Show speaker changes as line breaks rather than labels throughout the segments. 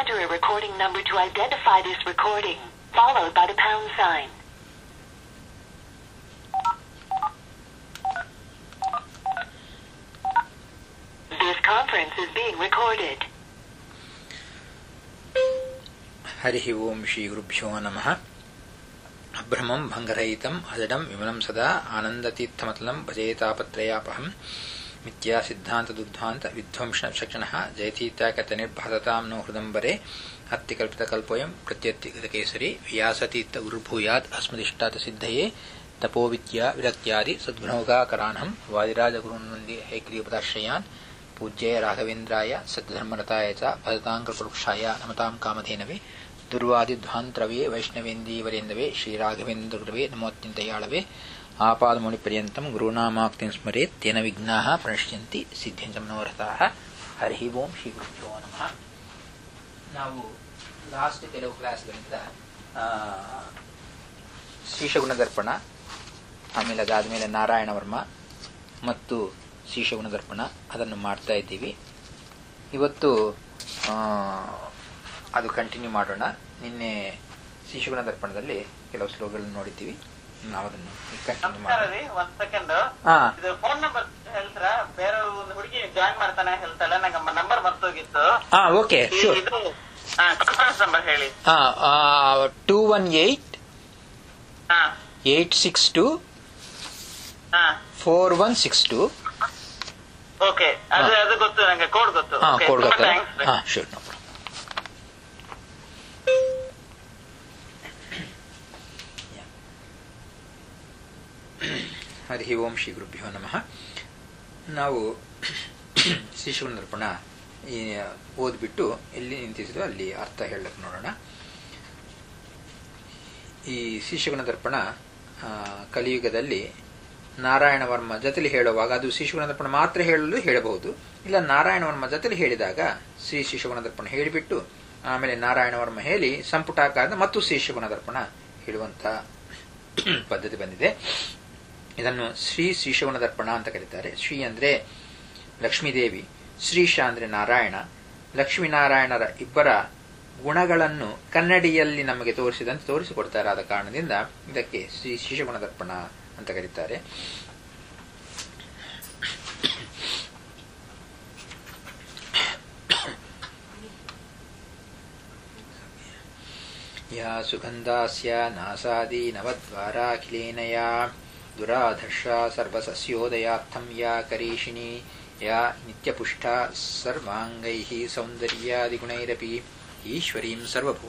enter a recording number to identify this recording, followed by the pound sign. This conference is being recorded.
ಹರಿ ಓಂ ಶ್ರೀ ಗುರುಭ್ಯೋ ನಮಃ ಅಭ್ರಮಂ ಭಂಗರಹಿತಂ ಅಜಡಂ ವಿಮಲಂ ಸದಾ ಆನಂದತೀರ್ಥಮತಲಂ ಭಜೇತಾಪತ್ರಯಾಪಹಂ ಮಿಥ್ಯಾ ಸಿದ್ಧಾಂತ ದುರ್ಧಾಂತ ವಿಧ್ವಂಸ ಶಕ್ಷಣಃ ಜಯತೀತ್ಯಾಕತ ನಿರ್ಭಾಸತಾಂ ನೋ ಹೃದಂಬರೆ ಹತ್ತಿಕಲ್ಪಿತಕಲ್ಪೋಯಂ ಪ್ರತ್ಯರ್ಥಿಗತಕೇಸರಿ ವ್ಯಾಸತೀರ್ಥ ಗುರುಭೂಯಾತ್ ಅಸ್ಮದಿಷ್ಟಾತ ಸಿದ್ಧಯೇ ತಪೋವಿದ್ಯಾ ವಿರಕ್ತ್ಯಾದಿ ಸದ್ಗುಣೋಗಾಕರಾನ್ಹಂ ವಾದಿರಾಜಗುರುನ್ವಂದಿ ಹೈಗ್ರೀಪದಾಶ್ರಯಾನ್ ಪೂಜ್ಯಾಯ ರಾಘವೇಂದ್ರಾಯ ಸದ್ಧರ್ಮರತಾಯ ಚ ಭಜತಾಂಕೃಪುರುಕ್ಷಾಯ ನಮತಾಂ ಕಾಮಧೇನವೇ ದುರ್ವಾದಿಧ್ವಾಂತರವೇ ವೈಷ್ಣವೇಂದೀವರೇಂದವೇ ಶ್ರೀರಾಘವೇಂದ್ರಗುರವೇ ನಮೋತ್ಯಂತಯಾಳವೇ ಆಪಾದಮೌಳಿಪರ್ಯಂತಂ ಗುರುನಾಮಾಕ್ತಿಂ ಸ್ಮರೇತ್ ತೇನ ವಿಘ್ನಾಃ ಪ್ರಣಶ್ಯಂತಿ ಸಿದ್ಧಿಂಚ ಮನೋರಥಾಃ ಹರಿ ಓಂ ಶ್ರೀ ಗುರುಭ್ಯೋ ನಮಃ ನಾವು ಲಾಸ್ಟ್ ಕೆಲವು ಕ್ಲಾಸ್ಗಳಿಂದ ಶ್ರೀಶಗುಣ ದರ್ಪಣ ಆಮೇಲೆ ಅದಾದಮೇಲೆ ನಾರಾಯಣ ವರ್ಮ ಮತ್ತು ಶ್ರೀಶಗುಣ ದರ್ಪಣ ಅದನ್ನು ಮಾಡ್ತಾ ಇದ್ದೀವಿ ಇವತ್ತು ಅದು ಕಂಟಿನ್ಯೂ ಮಾಡೋಣ ನಿನ್ನೆ ಶ್ರೀಶಗುಣ ದರ್ಪಣದಲ್ಲಿ ಕೆಲವು ಶ್ಲೋಕಗಳನ್ನು ನೋಡಿದ್ದೀವಿ ನಾವು ಅದನ್ನು ಕಂಟಿನ್ಯೂ
ನಮಸ್ಕಾರ
ಮಾಡೋಣ
ರೀ ಒಂದ್ ಸೆಕೆಂಡ್
ಹಾ
ಇದು ಫೋನ್ ನಂಬರ್ ಹೇಳ್ತೀರಾ ಬೇರೆ ಒಂದು ಹುಡುಗಿ ಜಾಯಿನ್ ಮಾಡ್ತಾನೆ ಹೇಳ್ತಾಳೆ ನಂಗೆ ನಂಬರ್ ಮರ್ತೋಗಿತ್ತು
ಹಾ ಓಕೆ
ಈ-
ಶೂರ್
ಇದು ಕಾನ್ಫರೆನ್ಸ್ ನಂಬರ್ ಹೇಳಿ
ಟೂ ಒನ್ ಏಟ್
ಹಾ
ಏಟ್ ಸಿಕ್ಸ್ ಟು
ಹಾ
four one six two
okay ಅದು ಅದು ಗೊತ್ತು ನಂಗೆ ಕೋಡ್ ಗೊತ್ತು
ಹಾ
Okay,
ಕೋಡ್
ತುಂಬಾ
ಗೊತ್ತಾ
thanks ರೀ.
ಹಾ ಶೂರ್ ನೋ ಹರಿ ಓಂ ಶ್ರೀ ಗುರುಭ್ಯೋ ನಮಃ ನಾವು ಶ್ರೀಶಿವನ ದರ್ಪಣ ಈ ಓದ್ಬಿಟ್ಟು ಎಲ್ಲಿ ನಿಂತಿಸಿದೋ ಅಲ್ಲಿ ಅರ್ಥ ಹೇಳಕ್ಕೆ ನೋಡೋಣ ಈ ಶ್ರೀಶಿವನ ದರ್ಪಣ ಆ, ಕಲಿಯುಗದಲ್ಲಿ ನಾರಾಯಣ ವರ್ಮ ಜೊತೆಲಿ ಹೇಳುವಾಗ ಅದು ಶ್ರೀಶಿವನ ದರ್ಪಣ ಮಾತ್ರ ಹೇಳಲು ಹೇಳಬಹುದು ಇಲ್ಲ ನಾರಾಯಣ ವರ್ಮ ಜೊತೆಲಿ ಹೇಳಿದಾಗ ಶ್ರೀ ಶಿಶುಗುಣ ದರ್ಪಣ ಹೇಳಿಬಿಟ್ಟು ಆಮೇಲೆ ನಾರಾಯಣ ವರ್ಮ ಹೇಳಿ ಸಂಪುಟಾಕಾರದ ಮತ್ತು ಶ್ರೀಶಿವನ ದರ್ಪಣ ಹೇಳುವಂತ ಪದ್ಧತಿ ಬಂದಿದೆ ಇದನ್ನು ಶ್ರೀ ಶ್ರೀಶವನ ದರ್ಪಣ ಅಂತ ಕರೀತಾರೆ ಶ್ರೀ ಅಂದ್ರೆ ಲಕ್ಷ್ಮೀದೇವಿ ಶ್ರೀಶ ಅಂದ್ರೆ ನಾರಾಯಣ ಲಕ್ಷ್ಮೀನಾರಾಯಣರ ಇಬ್ಬರ ಗುಣಗಳನ್ನು ಕನ್ನಡಿಯಲ್ಲಿ ನಮಗೆ ತೋರಿಸಿದಂತೆ ತೋರಿಸಿಕೊಡ್ತಾರೆ ಆದ ಕಾರಣದಿಂದ ಇದಕ್ಕೆ ಶ್ರೀ ಶಿಶುಗುಣ ದರ್ಪಣ ಅಂತ ಕರೀತಾರೆ ಯಾ ಸುಗಂಧಾಸ್ಯ ನಾಸಾದಿ ನವದ್ವಾರಾಖಿಲೇನ ಯಾ ದುರಾಧರ್ಷ ಸರ್ವಸಸ್ಯೋದಯಾರ್ಥಂ ಯಾ ಕರೀಷಿಣಿ ಯಾ ನಿತ್ಯಪುಷ್ಟಾ ಸರ್ವಾಂಗೈಃ ಸೌಂದರ್ಯಾದಿಗುಣೈರಪಿ ಈಶ್ವರೀಂ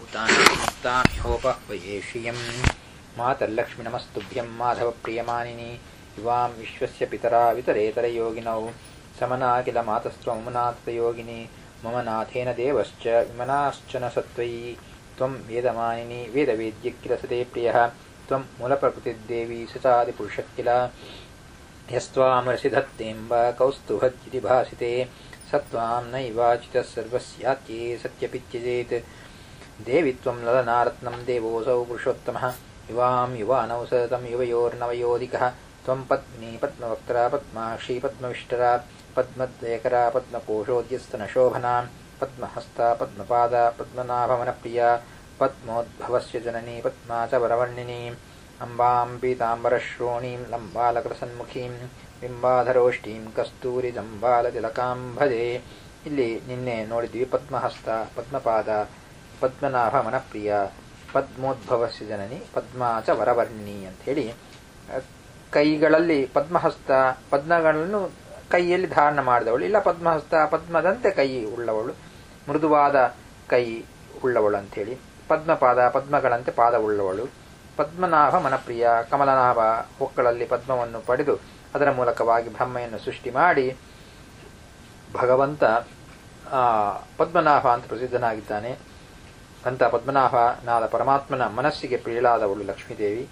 ಸರ್ವಭೂತಾನ್ಯೋಪಹ್ವಯೇಷಿಯಂ ಮಾತರ್ಲಕ್ಷ್ಮಿ ನಮಸ್ತುಭ್ಯಂ ಮಾಧವ ಪ್ರಿಯಮಾನಿನಿ ಇವಾಂ ವಿಶ್ವಸ್ಯ ಪಿತರಾ ವಿತರೇತರಯೋಗಿನೌ ಸಮನಾಖಿಲ ಮಾತಸ್ತ್ವಮನಾಥಯೋಗಿನಿ ಮಮ ನಾಥೇನ ದೇವಶ್ಚ ವಿಮನಾಶ್ಚನ ಸತ್ವಯಿ ತ್ವಂ ವೇದಮಾನಿನಿ ವೇದವೇದ್ಯ ಕಿಲ ಸದೇ ಪ್ರಿಯಃ ತ್ವಂ ಮೂಲಪ್ರಕೃತಿದ್ದೇವಿ ಸಚಾದಿಪುರುಷ ಕಿಲ ಯಸ್ತ್ವಾಮರಸಿ ಧತ್ತೆಂಬ ಕೌಸ್ತುಭದ್ಯಿತಿ ಭಾಸಿತೆ ಸತ್ವಾಂ ನೈವಾಚಿತಃ ಸರ್ವಸ್ಯಾತ್ಯೇ ಸತ್ಯಪಿತ್ಯಜೇತ್ ದೇವಿ ತ್ವಂ ಲಲನಾರತ್ನಂ ದೇವೋऽಸೌ ಪುರುಷೋತ್ತಮಃ ಯುವಾಂ ಯುವಾನೌ ಸತತಂ ಯುವಯೋರ್ನವಯೋಧಿಕಃ ತ್ವಂ ಪದ್ಮಿನಿ ಪದ್ಮವಕ್ತ್ರ ಪದ್ಮಾಕ್ಷಿ ಪದ್ಮವಿಷ್ಟರ ಪದ್ಮದ್ವಯಕರ ಪದ್ಮಕೋಶೋದ್ಯಸ್ತನಶೋಭನಾ ಪದ್ಮಹಸ್ತ ಪದ್ಮಪಾದ ಪದ್ಮನಾಭಮನಪ್ರಿಯ ಪದ್ಮೋದ್ಭವಸ್ಯ ಜನನಿ ಪದ್ಮಾ ಚ ವರವರ್ಣಿನಿ ಅಂಬಾಂ ಪೀತಾಂಬರಶ್ರೋಣೀಂ ಲಂಬಾಲಕೃಸನ್ಮುಖೀಂ ಬಿಂಬಾಧರೋಷ್ಟೀಂ ಕಸ್ತೂರಿ ಜಂಬಾಲತಿಲಕಾಂ ಭಜೆ ಇಲ್ಲಿ ನಿನ್ನೆ ನೋಡಿದ್ವಿ ಪದ್ಮಹಸ್ತ ಪದ್ಮಪಾದ ಪದ್ಮನಾಭ ಮನಪ್ರಿಯ ಪದ್ಮೋದ್ಭವಸ್ಯ ಜನನಿ ಪದ್ಮಾ ಚ ವರವರ್ಣಿನಿ ಅಂತ ಹೇಳಿ ಕೈಗಳಲ್ಲಿ ಪದ್ಮಹಸ್ತ ಪದ್ಮಗಳನ್ನು ಕೈಯಲ್ಲಿ ಧಾರಣ ಮಾಡಿದವಳು ಇಲ್ಲ ಪದ್ಮಹಸ್ತ ಪದ್ಮದಂತೆ ಕೈ ಉಳ್ಳವಳು ಮೃದುವಾದ ಕೈ ಉಳ್ಳವಳು ಅಂತೇಳಿ ಪದ್ಮಪಾದ ಪದ್ಮಗಳಂತೆ ಪಾದ ಉಳ್ಳವಳು ಪದ್ಮನಾಭ ಮನಪ್ರಿಯ ಕಮಲನಾಭ ಹೊಕ್ಕಳಲ್ಲಿ ಪದ್ಮವನ್ನು ಪಡೆದು ಅದರ ಮೂಲಕವಾಗಿ ಬ್ರಹ್ಮೆಯನ್ನು ಸೃಷ್ಟಿ ಮಾಡಿ ಭಗವಂತ ಆ, ಪದ್ಮನಾಭ ಅಂತ ಪ್ರಸಿದ್ಧನಾಗಿದ್ದಾನೆ ಅಂತ ಪದ್ಮನಾಭನಾದ ಪರಮಾತ್ಮನ ಮನಸ್ಸಿಗೆ ಪ್ರಿಯಳಾದವಳು ಲಕ್ಷ್ಮೀದೇವಿ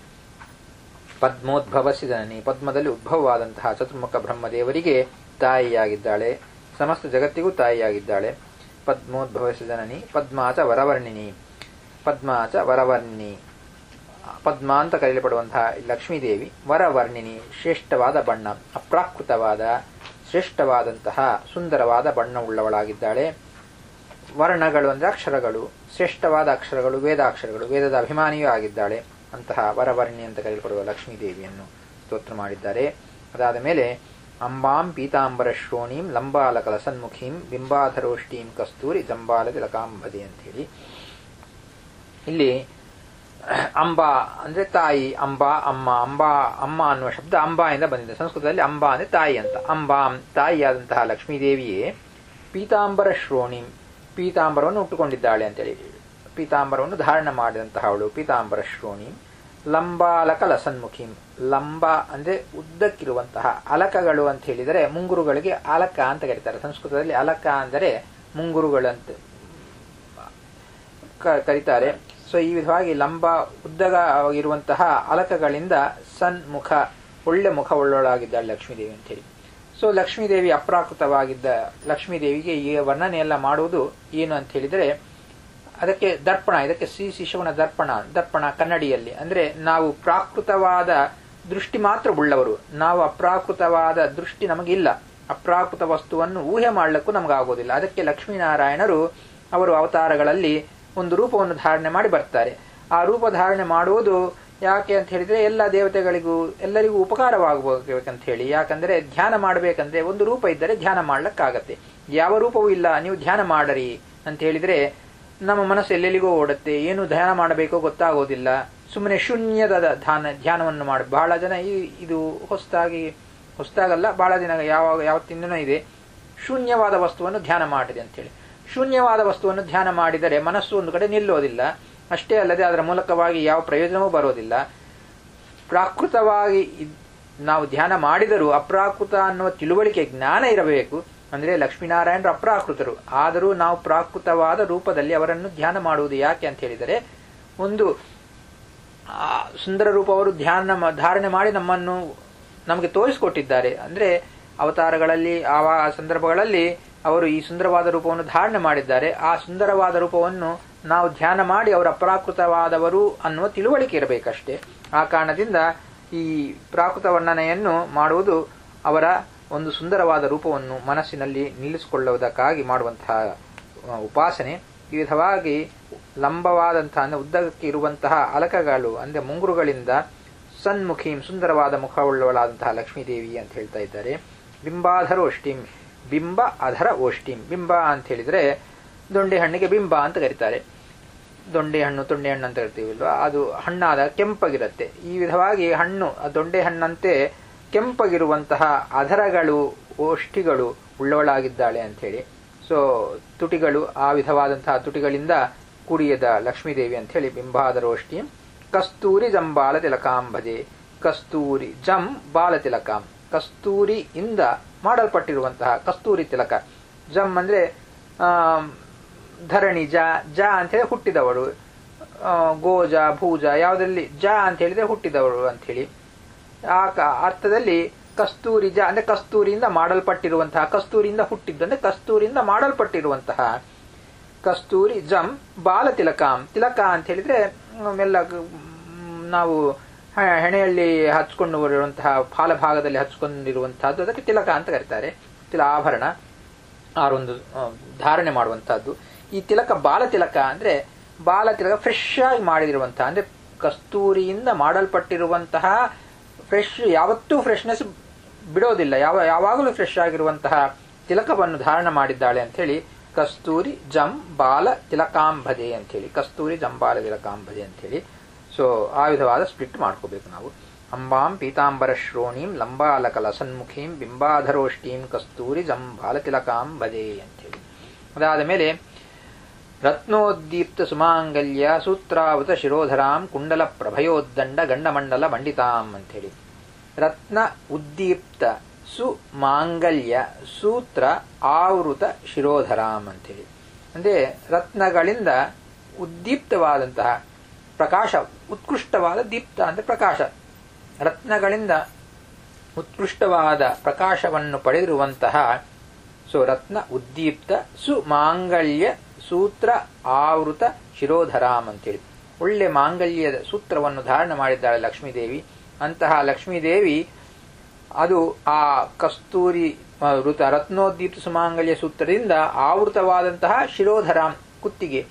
ಪದ್ಮೋದ್ಭವಸಿ ಜನನಿ ಪದ್ಮದಲ್ಲಿ ಉದ್ಭವವಾದಂತಹ ಚತುರ್ಮುಖ ಬ್ರಹ್ಮದೇವರಿಗೆ ತಾಯಿಯಾಗಿದ್ದಾಳೆ ಸಮಸ್ತ ಜಗತ್ತಿಗೂ ತಾಯಿಯಾಗಿದ್ದಾಳೆ ಪದ್ಮೋದ್ಭವಸಿ ಜನನಿ ಪದ್ಮಾಚ ವರವರ್ಣಿನಿ ಪದ್ಮಾಚ ವರವರ್ಣಿನಿ ಪದ್ಮ ಅಂತ ಕರೆಯಲ್ಪಡುವಂತಹ ಲಕ್ಷ್ಮೀದೇವಿ ವರವರ್ಣಿನಿ ಶ್ರೇಷ್ಠವಾದ ಬಣ್ಣ ಅಪ್ರಾಕೃತವಾದ ಶ್ರೇಷ್ಠವಾದಂತಹ ಸುಂದರವಾದ ಬಣ್ಣವುಳ್ಳವಳಾಗಿದ್ದಾಳೆ ವರ್ಣಗಳು ಅಂದರೆ ಅಕ್ಷರಗಳು ಶ್ರೇಷ್ಠವಾದ ಅಕ್ಷರಗಳು ವೇದಾಕ್ಷರಗಳು ವೇದದ ಅಭಿಮಾನಿಯೂ ಆಗಿದ್ದಾಳೆ ಅಂತಹ ವರವರ್ಣಿ ಅಂತ ಕರೆಯಲ್ಪಡುವ ಲಕ್ಷ್ಮೀದೇವಿಯನ್ನು ಸ್ತೋತ್ರ ಮಾಡಿದ್ದಾರೆ ಅದಾದ ಮೇಲೆ ಅಂಬಾಂ ಪೀತಾಂಬರ ಶ್ರೋಣೀಂ ಲಂಬಾಲಕಲ ಸನ್ಮುಖೀಂ ಬಿಂಬಾಧರೋಷ್ಟೀಂ ಕಸ್ತೂರಿ ಜಂಬಾಲ ತಿಲಕಾಂಬದೆ ಅಂತ ಹೇಳಿ ಇಲ್ಲಿ ಅಂಬಾ ಅಂದ್ರೆ ತಾಯಿ ಅಂಬಾ ಅಮ್ಮ ಅಂಬಾ ಅಮ್ಮ ಅನ್ನುವ ಶಬ್ದ ಅಂಬಾಯಿಂದ ಬಂದಿದೆ ಸಂಸ್ಕೃತದಲ್ಲಿ ಅಂಬಾ ಅಂದ್ರೆ ತಾಯಿ ಅಂತ ಅಂಬಾಂ ತಾಯಿಯಾದಂತಹ ಲಕ್ಷ್ಮೀದೇವಿಯೇ ಪೀತಾಂಬರ ಶ್ರೋಣಿ ಪೀತಾಂಬರವನ್ನು ಉಟ್ಟುಕೊಂಡಿದ್ದಾಳೆ ಅಂತೇಳಿ ಪೀತಾಂಬರವನ್ನು ಧಾರಣ ಮಾಡಿದಂತಹ ಅವಳು ಪೀತಾಂಬರ ಶ್ರೋಣಿ ಲಂಬಾಲಕ ಲಸನ್ಮುಖಿ ಲಂಬ ಅಂದ್ರೆ ಉದ್ದಕ್ಕಿರುವಂತಹ ಅಲಕಗಳು ಅಂತ ಹೇಳಿದರೆ ಮುಂಗುರುಗಳಿಗೆ ಅಲಕ ಅಂತ ಕರೀತಾರೆ ಸಂಸ್ಕೃತದಲ್ಲಿ ಅಲಕ ಅಂದರೆ ಮುಂಗುರುಗಳಂತ ಕರೀತಾರೆ ಸೊ ಈ ವಿಧವಾಗಿ ಲಂಬ ಉದ್ದವಾಗಿರುವಂತಹ ಅಲಕಗಳಿಂದ ಸನ್ಮುಖ ಒಳ್ಳೆ ಮುಖ ಒಳ್ಳೊಳಾಗಿದ್ದಾಳೆ ಲಕ್ಷ್ಮೀದೇವಿ ಅಂತ ಹೇಳಿ ಸೊ ಲಕ್ಷ್ಮೀದೇವಿ ಅಪ್ರಾಕೃತವಾಗಿದ್ದ ಲಕ್ಷ್ಮೀದೇವಿಗೆ ಈ ವರ್ಣನೆಯೆಲ್ಲ ಮಾಡುವುದು ಏನು ಅಂತ ಹೇಳಿದರೆ ಅದಕ್ಕೆ ದರ್ಪಣ ಇದಕ್ಕೆ ಶ್ರೀ ಶಿಶುವನ ದರ್ಪಣ ದರ್ಪಣ ಕನ್ನಡಿಯಲ್ಲಿ ಅಂದ್ರೆ ನಾವು ಪ್ರಾಕೃತವಾದ ದೃಷ್ಟಿ ಮಾತ್ರ ಉಳ್ಳವರು ನಾವು ಅಪ್ರಾಕೃತವಾದ ದೃಷ್ಟಿ ನಮಗಿಲ್ಲ ಅಪ್ರಾಕೃತ ವಸ್ತುವನ್ನು ಊಹೆ ಮಾಡಲಿಕ್ಕೂ ನಮಗಾಗೋದಿಲ್ಲ ಅದಕ್ಕೆ ಲಕ್ಷ್ಮೀನಾರಾಯಣರು ಅವರು ಅವತಾರಗಳಲ್ಲಿ ಒಂದು ರೂಪವನ್ನು ಧಾರಣೆ ಮಾಡಿ ಬರ್ತಾರೆ ಆ ರೂಪ ಧಾರಣೆ ಮಾಡುವುದು ಯಾಕೆ ಅಂತ ಹೇಳಿದ್ರೆ ಎಲ್ಲ ದೇವತೆಗಳಿಗೂ ಎಲ್ಲರಿಗೂ ಉಪಕಾರವಾಗಬೇಕಂತ ಹೇಳಿ ಯಾಕಂದ್ರೆ ಧ್ಯಾನ ಮಾಡಬೇಕಂದ್ರೆ ಒಂದು ರೂಪ ಇದ್ದರೆ ಧ್ಯಾನ ಮಾಡ್ಲಿಕ್ಕಾಗತ್ತೆ ಯಾವ ರೂಪವೂ ಇಲ್ಲ ನೀವು ಧ್ಯಾನ ಮಾಡರಿ ಅಂತ ಹೇಳಿದ್ರೆ ನಮ್ಮ ಮನಸ್ಸು ಎಲ್ಲೆಲ್ಲಿಗೋ ಓಡುತ್ತೆ ಏನು ಧ್ಯಾನ ಮಾಡಬೇಕೋ ಗೊತ್ತಾಗೋದಿಲ್ಲ ಸುಮ್ಮನೆ ಶೂನ್ಯದ ಧ್ಯಾನ ಧ್ಯಾನವನ್ನು ಮಾಡಿ ಬಹಳ ಜನ ಈ ಇದು ಹೊಸದಾಗಿ ಹೊಸದಾಗಲ್ಲ ಬಹಳ ದಿನ ಯಾವಾಗ ಯಾವತ್ತಿಂದನೂ ಇದೆ ಶೂನ್ಯವಾದ ವಸ್ತುವನ್ನು ಧ್ಯಾನ ಮಾಡಿದೆ ಅಂತೇಳಿ ಶೂನ್ಯವಾದ ವಸ್ತುವನ್ನು ಧ್ಯಾನ ಮಾಡಿದರೆ ಮನಸ್ಸು ಒಂದು ಕಡೆ ನಿಲ್ಲೋದಿಲ್ಲ ಅಷ್ಟೇ ಅಲ್ಲದೆ ಅದರ ಮೂಲಕವಾಗಿ ಯಾವ ಪ್ರಯೋಜನವೂ ಬರೋದಿಲ್ಲ ಪ್ರಾಕೃತವಾಗಿ ನಾವು ಧ್ಯಾನ ಮಾಡಿದರೂ ಅಪ್ರಾಕೃತ ಅನ್ನುವ ತಿಳುವಳಿಕೆ ಜ್ಞಾನ ಇರಬೇಕು ಅಂದ್ರೆ ಲಕ್ಷ್ಮೀನಾರಾಯಣರು ಅಪ್ರಾಕೃತರು ಆದರೂ ನಾವು ಪ್ರಾಕೃತವಾದ ರೂಪದಲ್ಲಿ ಅವರನ್ನು ಧ್ಯಾನ ಮಾಡುವುದು ಯಾಕೆ ಅಂತ ಹೇಳಿದರೆ ಒಂದು ಸುಂದರ ರೂಪ ಅವರು ಧ್ಯಾನ ಧಾರಣೆ ಮಾಡಿ ನಮ್ಮನ್ನು ನಮಗೆ ತೋರಿಸಿಕೊಟ್ಟಿದ್ದಾರೆ ಅಂದ್ರೆ ಅವತಾರಗಳಲ್ಲಿ ಆ ಸಂದರ್ಭಗಳಲ್ಲಿ ಅವರು ಈ ಸುಂದರವಾದ ರೂಪವನ್ನು ಧಾರಣೆ ಮಾಡಿದ್ದಾರೆ ಆ ಸುಂದರವಾದ ರೂಪವನ್ನು ನಾವು ಧ್ಯಾನ ಮಾಡಿ ಅವರ ಅಪ್ರಾಕೃತವಾದವರು ಅನ್ನುವ ತಿಳುವಳಿಕೆ ಇರಬೇಕಷ್ಟೇ ಆ ಕಾರಣದಿಂದ ಈ ಪ್ರಾಕೃತ ವರ್ಣನೆಯನ್ನು ಮಾಡುವುದು ಅವರ ಒಂದು ಸುಂದರವಾದ ರೂಪವನ್ನು ಮನಸ್ಸಿನಲ್ಲಿ ನಿಲ್ಲಿಸಿಕೊಳ್ಳುವುದಕ್ಕಾಗಿ ಮಾಡುವಂತಹ ಉಪಾಸನೆ ಈ ವಿಧವಾಗಿ ಲಂಬವಾದಂತಹ ಅಂದ್ರೆ ಉದ್ದಕ್ಕೆ ಇರುವಂತಹ ಅಲಕಗಳು ಅಂದ್ರೆ ಮುಂಗುರುಗಳಿಂದ ಸನ್ಮುಖೀಂ ಸುಂದರವಾದ ಮುಖವುಳ್ಳವಳಾದಂತಹ ಲಕ್ಷ್ಮೀದೇವಿ ಅಂತ ಹೇಳ್ತಾ ಇದ್ದಾರೆ ಬಿಂಬಾಧರ ಓಷ್ಟಿಂ ಬಿಂಬ ಅಧರ ಓಷ್ಟಿಂ ಬಿಂಬ ಅಂತ ಹೇಳಿದ್ರೆ ದೊಂಡೆ ಹಣ್ಣಿಗೆ ಬಿಂಬ ಅಂತ ಕರೀತಾರೆ ದೊಂಡೆ ಹಣ್ಣು ತೊಂಡೆ ಹಣ್ಣು ಅಂತ ಕರಿತೀವಲ್ವಾ ಅದು ಹಣ್ಣಾದ ಕೆಂಪಗಿರುತ್ತೆ ಈ ವಿಧವಾಗಿ ಹಣ್ಣು ದೊಂಡೆ ಹಣ್ಣಂತೆ ಕೆಂಪಗಿರುವಂತಹ ಅಧರಗಳು ಓಷ್ಠಿಗಳು ಉಳ್ಳವಳಾಗಿದ್ದಾಳೆ ಅಂತ ಹೇಳಿ ಸೊ ತುಟಿಗಳು ಆ ವಿಧವಾದಂತಹ ತುಟಿಗಳಿಂದ ಕೂಡಿಯದ ಲಕ್ಷ್ಮೀದೇವಿ ಅಂತ ಹೇಳಿ ಬಿಂಬಾದರೋಷ್ಟಿ ಕಸ್ತೂರಿ ಜಂಬಾಲ ತಿಲಕಾಂಬದೆ ಕಸ್ತೂರಿ ಜಂ ಬಾಲ ತಿಲಕಾಂ ಕಸ್ತೂರಿಯಿಂದ ಮಾಡಲ್ಪಟ್ಟಿರುವಂತಹ ಕಸ್ತೂರಿ ತಿಲಕ ಜಮ್ ಅಂದ್ರೆ ಧರಣಿ ಜ ಜ ಅಂತ ಹೇಳಿ ಹುಟ್ಟಿದವಳು ಗೋಜ ಭೂಜ ಯಾವುದರಲ್ಲಿ ಜ ಅಂತ ಹೇಳಿದ್ರೆ ಹುಟ್ಟಿದವಳು ಅಂತ ಹೇಳಿ ಆ ಅರ್ಥದಲ್ಲಿ ಕಸ್ತೂರಿ ಜ ಅಂದ್ರೆ ಕಸ್ತೂರಿಯಿಂದ ಮಾಡಲ್ಪಟ್ಟಿರುವಂತಹ ಕಸ್ತೂರಿಯಿಂದ ಹುಟ್ಟಿದ್ದು ಅಂದ್ರೆ ಕಸ್ತೂರಿಯಿಂದ ಮಾಡಲ್ಪಟ್ಟಿರುವಂತಹ ಕಸ್ತೂರಿ ಜಂ ಬಾಲ ತಿಲಕಾಂ ತಿಲಕ ಅಂತ ಹೇಳಿದ್ರೆ ಎಲ್ಲ ನಾವು ಹೆಣೆಯಲ್ಲಿ ಹಚ್ಕೊಂಡು ಬರುವಂತಹ ಫಾಲ ಭಾಗದಲ್ಲಿ ಹಚ್ಕೊಂಡಿರುವಂತಹದ್ದು ಅದಕ್ಕೆ ತಿಲಕ ಅಂತ ಕರೀತಾರೆ ತಿಲ ಆಭರಣ ಆರೊಂದು ಧಾರಣೆ ಮಾಡುವಂತಹದ್ದು ಈ ತಿಲಕ ಬಾಲ ತಿಲಕ ಅಂದ್ರೆ ಬಾಲ ತಿಲಕ ಫ್ರೆಶ್ ಆಗಿ ಮಾಡಿದಿರುವಂತಹ ಅಂದ್ರೆ ಕಸ್ತೂರಿಯಿಂದ ಮಾಡಲ್ಪಟ್ಟಿರುವಂತಹ ಫ್ರೆಶ್ ಯಾವತ್ತೂ ಫ್ರೆಶ್ನೆಸ್ ಬಿಡೋದಿಲ್ಲ ಯಾವ ಯಾವಾಗಲೂ ಫ್ರೆಶ್ ಆಗಿರುವಂತಹ ತಿಲಕವನ್ನು ಧಾರಣ ಮಾಡಿದ್ದಾಳೆ ಅಂತ ಹೇಳಿ ಕಸ್ತೂರಿ ಜಂ ಬಾಲ ತಿಲಕಾಂಬದೆ ಅಂತ ಹೇಳಿ ಕಸ್ತೂರಿ ಜಂಬಾಲ ತಿಲಕಾಂಬದೆ ಅಂತ ಹೇಳಿ ಸೊ ಆ ವಿಧವಾದ ಸ್ಪ್ಲಿಟ್ ಮಾಡ್ಕೋಬೇಕು ನಾವು ಅಂಬಾಂ ಪೀತಾಂಬರ ಶ್ರೋಣೀಂ ಲಂಬಾಲಕಲ ಸನ್ಮುಖೀಂ ಬಿಂಬಾಧರೋಷ್ಟೀಂ ಕಸ್ತೂರಿ ಜಂಬಾಲ ತಿಲಕಾಂಬದೆ ಅಂತ ಹೇಳಿ ಅದಾದ ಮೇಲೆ ರತ್ನೋದ್ದೀಪ್ತ ಸುಮಾಂಗಲ್ಯ ಸೂತ್ರಾವೃತ ಶಿರೋಧರಾಂ ಕುಂಡಲ ಪ್ರಭಯೋದ್ದಂಡ ಗಂಡಮಂಡಲ ಮಂಡಿತಾಂ ಅಂತ ಹೇಳಿ ರತ್ನ ಉದ್ದೀಪ್ತ ಸುಮಾಂಗಲ್ಯ ಸೂತ್ರ ಆವೃತ ಶಿರೋಧರಾಂ ಅಂತೇಳಿ ಅಂದ್ರೆ ರತ್ನಗಳಿಂದ ಉದ್ದೀಪ್ತವಾದಂತಹ ಪ್ರಕಾಶ ಉತ್ಕೃಷ್ಟವಾದ ದೀಪ್ತ ಅಂದ್ರೆ ಪ್ರಕಾಶ ರತ್ನಗಳಿಂದ ಉತ್ಕೃಷ್ಟವಾದ ಪ್ರಕಾಶವನ್ನು ಪಡೆದಿರುವಂತಹ ಸೊ ರತ್ನ ಉದ್ದೀಪ್ತ ಸುಮಾಂಗಲ್ಯ ಸೂತ್ರ ಆವೃತ ಶಿರೋಧರಾಮ್ ಅಂತೇಳಿ ಒಳ್ಳೆ ಮಾಂಗಲ್ಯದ ಸೂತ್ರವನ್ನು ಧಾರಣ ಮಾಡಿದ್ದಾಳೆ ಲಕ್ಷ್ಮೀದೇವಿ ಅಂತಹ ಲಕ್ಷ್ಮೀದೇವಿ ಅದು ಆ ಕಸ್ತೂರಿ ಆ, ವೃತ ರತ್ನೋದ್ದೀಪ್ತ ಸುಮಾಂಗಲ್ಯ ಸೂತ್ರದಿಂದ ಆವೃತವಾದಂತಹ ಶಿರೋಧರಾಂ ಕುತ್ತಿಗೆ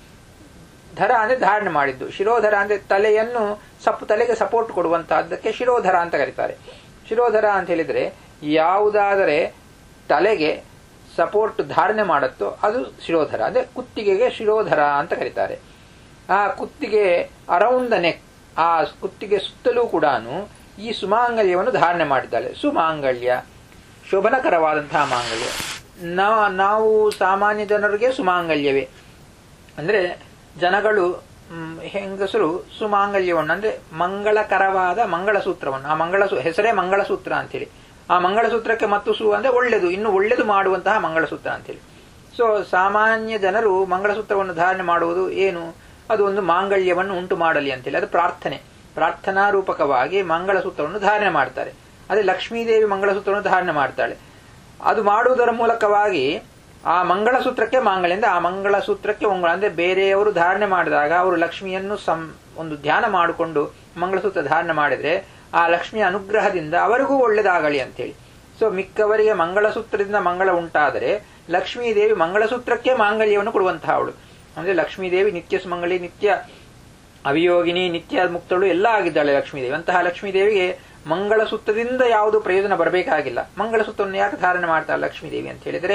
ಧರ ಅಂದ್ರೆ ಧಾರಣೆ ಮಾಡಿದ್ದು ಶಿರೋಧರ ಅಂದ್ರೆ ತಲೆಯನ್ನು ಸಪ್ ತಲೆಗೆ ಸಪೋರ್ಟ್ ಕೊಡುವಂತಹದ್ದಕ್ಕೆ ಶಿರೋಧರ ಅಂತ ಕರೀತಾರೆ ಶಿರೋಧರ ಅಂತ ಹೇಳಿದ್ರೆ ಯಾವುದಾದರೆ ತಲೆಗೆ ಸಪೋರ್ಟ್ ಧಾರಣೆ ಮಾಡುತ್ತೋ ಅದು ಶಿರೋಧರ ಅಂದ್ರೆ ಕುತ್ತಿಗೆಗೆ ಶಿರೋಧರ ಅಂತ ಕರೀತಾರೆ ಆ ಕುತ್ತಿಗೆ ಅರೌಂಡ್ ದ ನೆಕ್ ಆ ಕುತ್ತಿಗೆ ಸುತ್ತಲೂ ಕೂಡ ಈ ಸುಮಾಂಗಲ್ಯವನ್ನು ಧಾರಣೆ ಮಾಡಿದ್ದಾಳೆ ಸುಮಾಂಗಲ್ಯ ಶೋಭನಕರವಾದಂತಹ ಮಾಂಗಲ್ಯ ನಾ- ನಾವು ಸಾಮಾನ್ಯ ಜನರಿಗೆ ಸುಮಾಂಗಲ್ಯವೇ ಅಂದ್ರೆ ಜನಗಳು ಮ್, ಹೆಂಗಸರು ಸುಮಾಂಗಲ್ಯವನ್ನು ಅಂದ್ರೆ ಮಂಗಳಕರವಾದ ಮಂಗಳಸೂತ್ರವನ್ನು ಆ ಮಂಗಳ ಹೆಸರೇ ಮಂಗಳಸೂತ್ರ ಅಂತೇಳಿ ಆ ಮಂಗಳಸೂತ್ರಕ್ಕೆ ಮತ್ತು ಸು ಅಂದ್ರೆ ಒಳ್ಳೆದು ಇನ್ನು ಒಳ್ಳೆದು ಮಾಡುವಂತಹ ಮಂಗಳಸೂತ್ರ ಅಂತೇಳಿ ಸೊ ಸಾಮಾನ್ಯ ಜನರು ಮಂಗಳಸೂತ್ರವನ್ನು ಧಾರಣೆ ಮಾಡುವುದು ಏನು ಅದು ಒಂದು ಮಾಂಗಲ್ಯವನ್ನು ಉಂಟು ಮಾಡಲಿ ಅಂತೇಳಿ ಅದು ಪ್ರಾರ್ಥನೆ ಪ್ರಾರ್ಥನಾ ರೂಪಕವಾಗಿ ಮಂಗಳಸೂತ್ರವನ್ನು ಧಾರಣೆ ಮಾಡ್ತಾರೆ ಅದೇ ಲಕ್ಷ್ಮೀದೇವಿ ಮಂಗಳಸೂತ್ರವನ್ನು ಧಾರಣೆ ಮಾಡ್ತಾಳೆ ಅದು ಮಾಡುವುದರ ಮೂಲಕವಾಗಿ ಆ ಮಂಗಳಸೂತ್ರಕ್ಕೆ ಮಾಂಗಲ್ಯ ಅಂದ್ರೆ ಆ ಮಂಗಳಸೂತ್ರಕ್ಕೆ ಮಂಗಳ ಅಂದ್ರೆ ಬೇರೆಯವರು ಧಾರಣೆ ಮಾಡಿದಾಗ ಅವರು ಲಕ್ಷ್ಮಿಯನ್ನು ಸಂ ಒಂದು ಧ್ಯಾನ ಮಾಡಿಕೊಂಡು ಮಂಗಳಸೂತ್ರ ಧಾರಣೆ ಮಾಡಿದ್ರೆ ಆ ಲಕ್ಷ್ಮಿಯ ಅನುಗ್ರಹದಿಂದ ಅವರಿಗೂ ಒಳ್ಳೆದಾಗಲಿ ಅಂತೇಳಿ ಸೊ ಮಿಕ್ಕವರಿಗೆ ಮಂಗಳಸೂತ್ರದಿಂದ ಮಂಗಳ ಉಂಟಾದರೆ ಲಕ್ಷ್ಮೀದೇವಿ ಮಂಗಳಸೂತ್ರಕ್ಕೆ ಮಾಂಗಲ್ಯವನ್ನು ಕೊಡುವಂತಹ ಅವಳು ಅಂದ್ರೆ ಲಕ್ಷ್ಮೀದೇವಿ ನಿತ್ಯ ಸುಮಂಗಲಿ ನಿತ್ಯ ಅವಿಯೋಗಿನಿ ನಿತ್ಯ ಮುಕ್ತಳು ಎಲ್ಲ ಆಗಿದ್ದಾಳೆ ಲಕ್ಷ್ಮೀದೇವಿ ಅಂತಹ ಲಕ್ಷ್ಮೀದೇವಿಗೆ ಮಂಗಳಸೂತ್ರದಿಂದ ಯಾವುದು ಪ್ರಯೋಜನ ಬರಬೇಕಾಗಿಲ್ಲ ಮಂಗಳಸೂತ್ರವನ್ನು ಯಾಕೆ ಧಾರಣೆ ಮಾಡ್ತಾಳೆ ಲಕ್ಷ್ಮೀದೇವಿ ಅಂತ ಹೇಳಿದ್ರೆ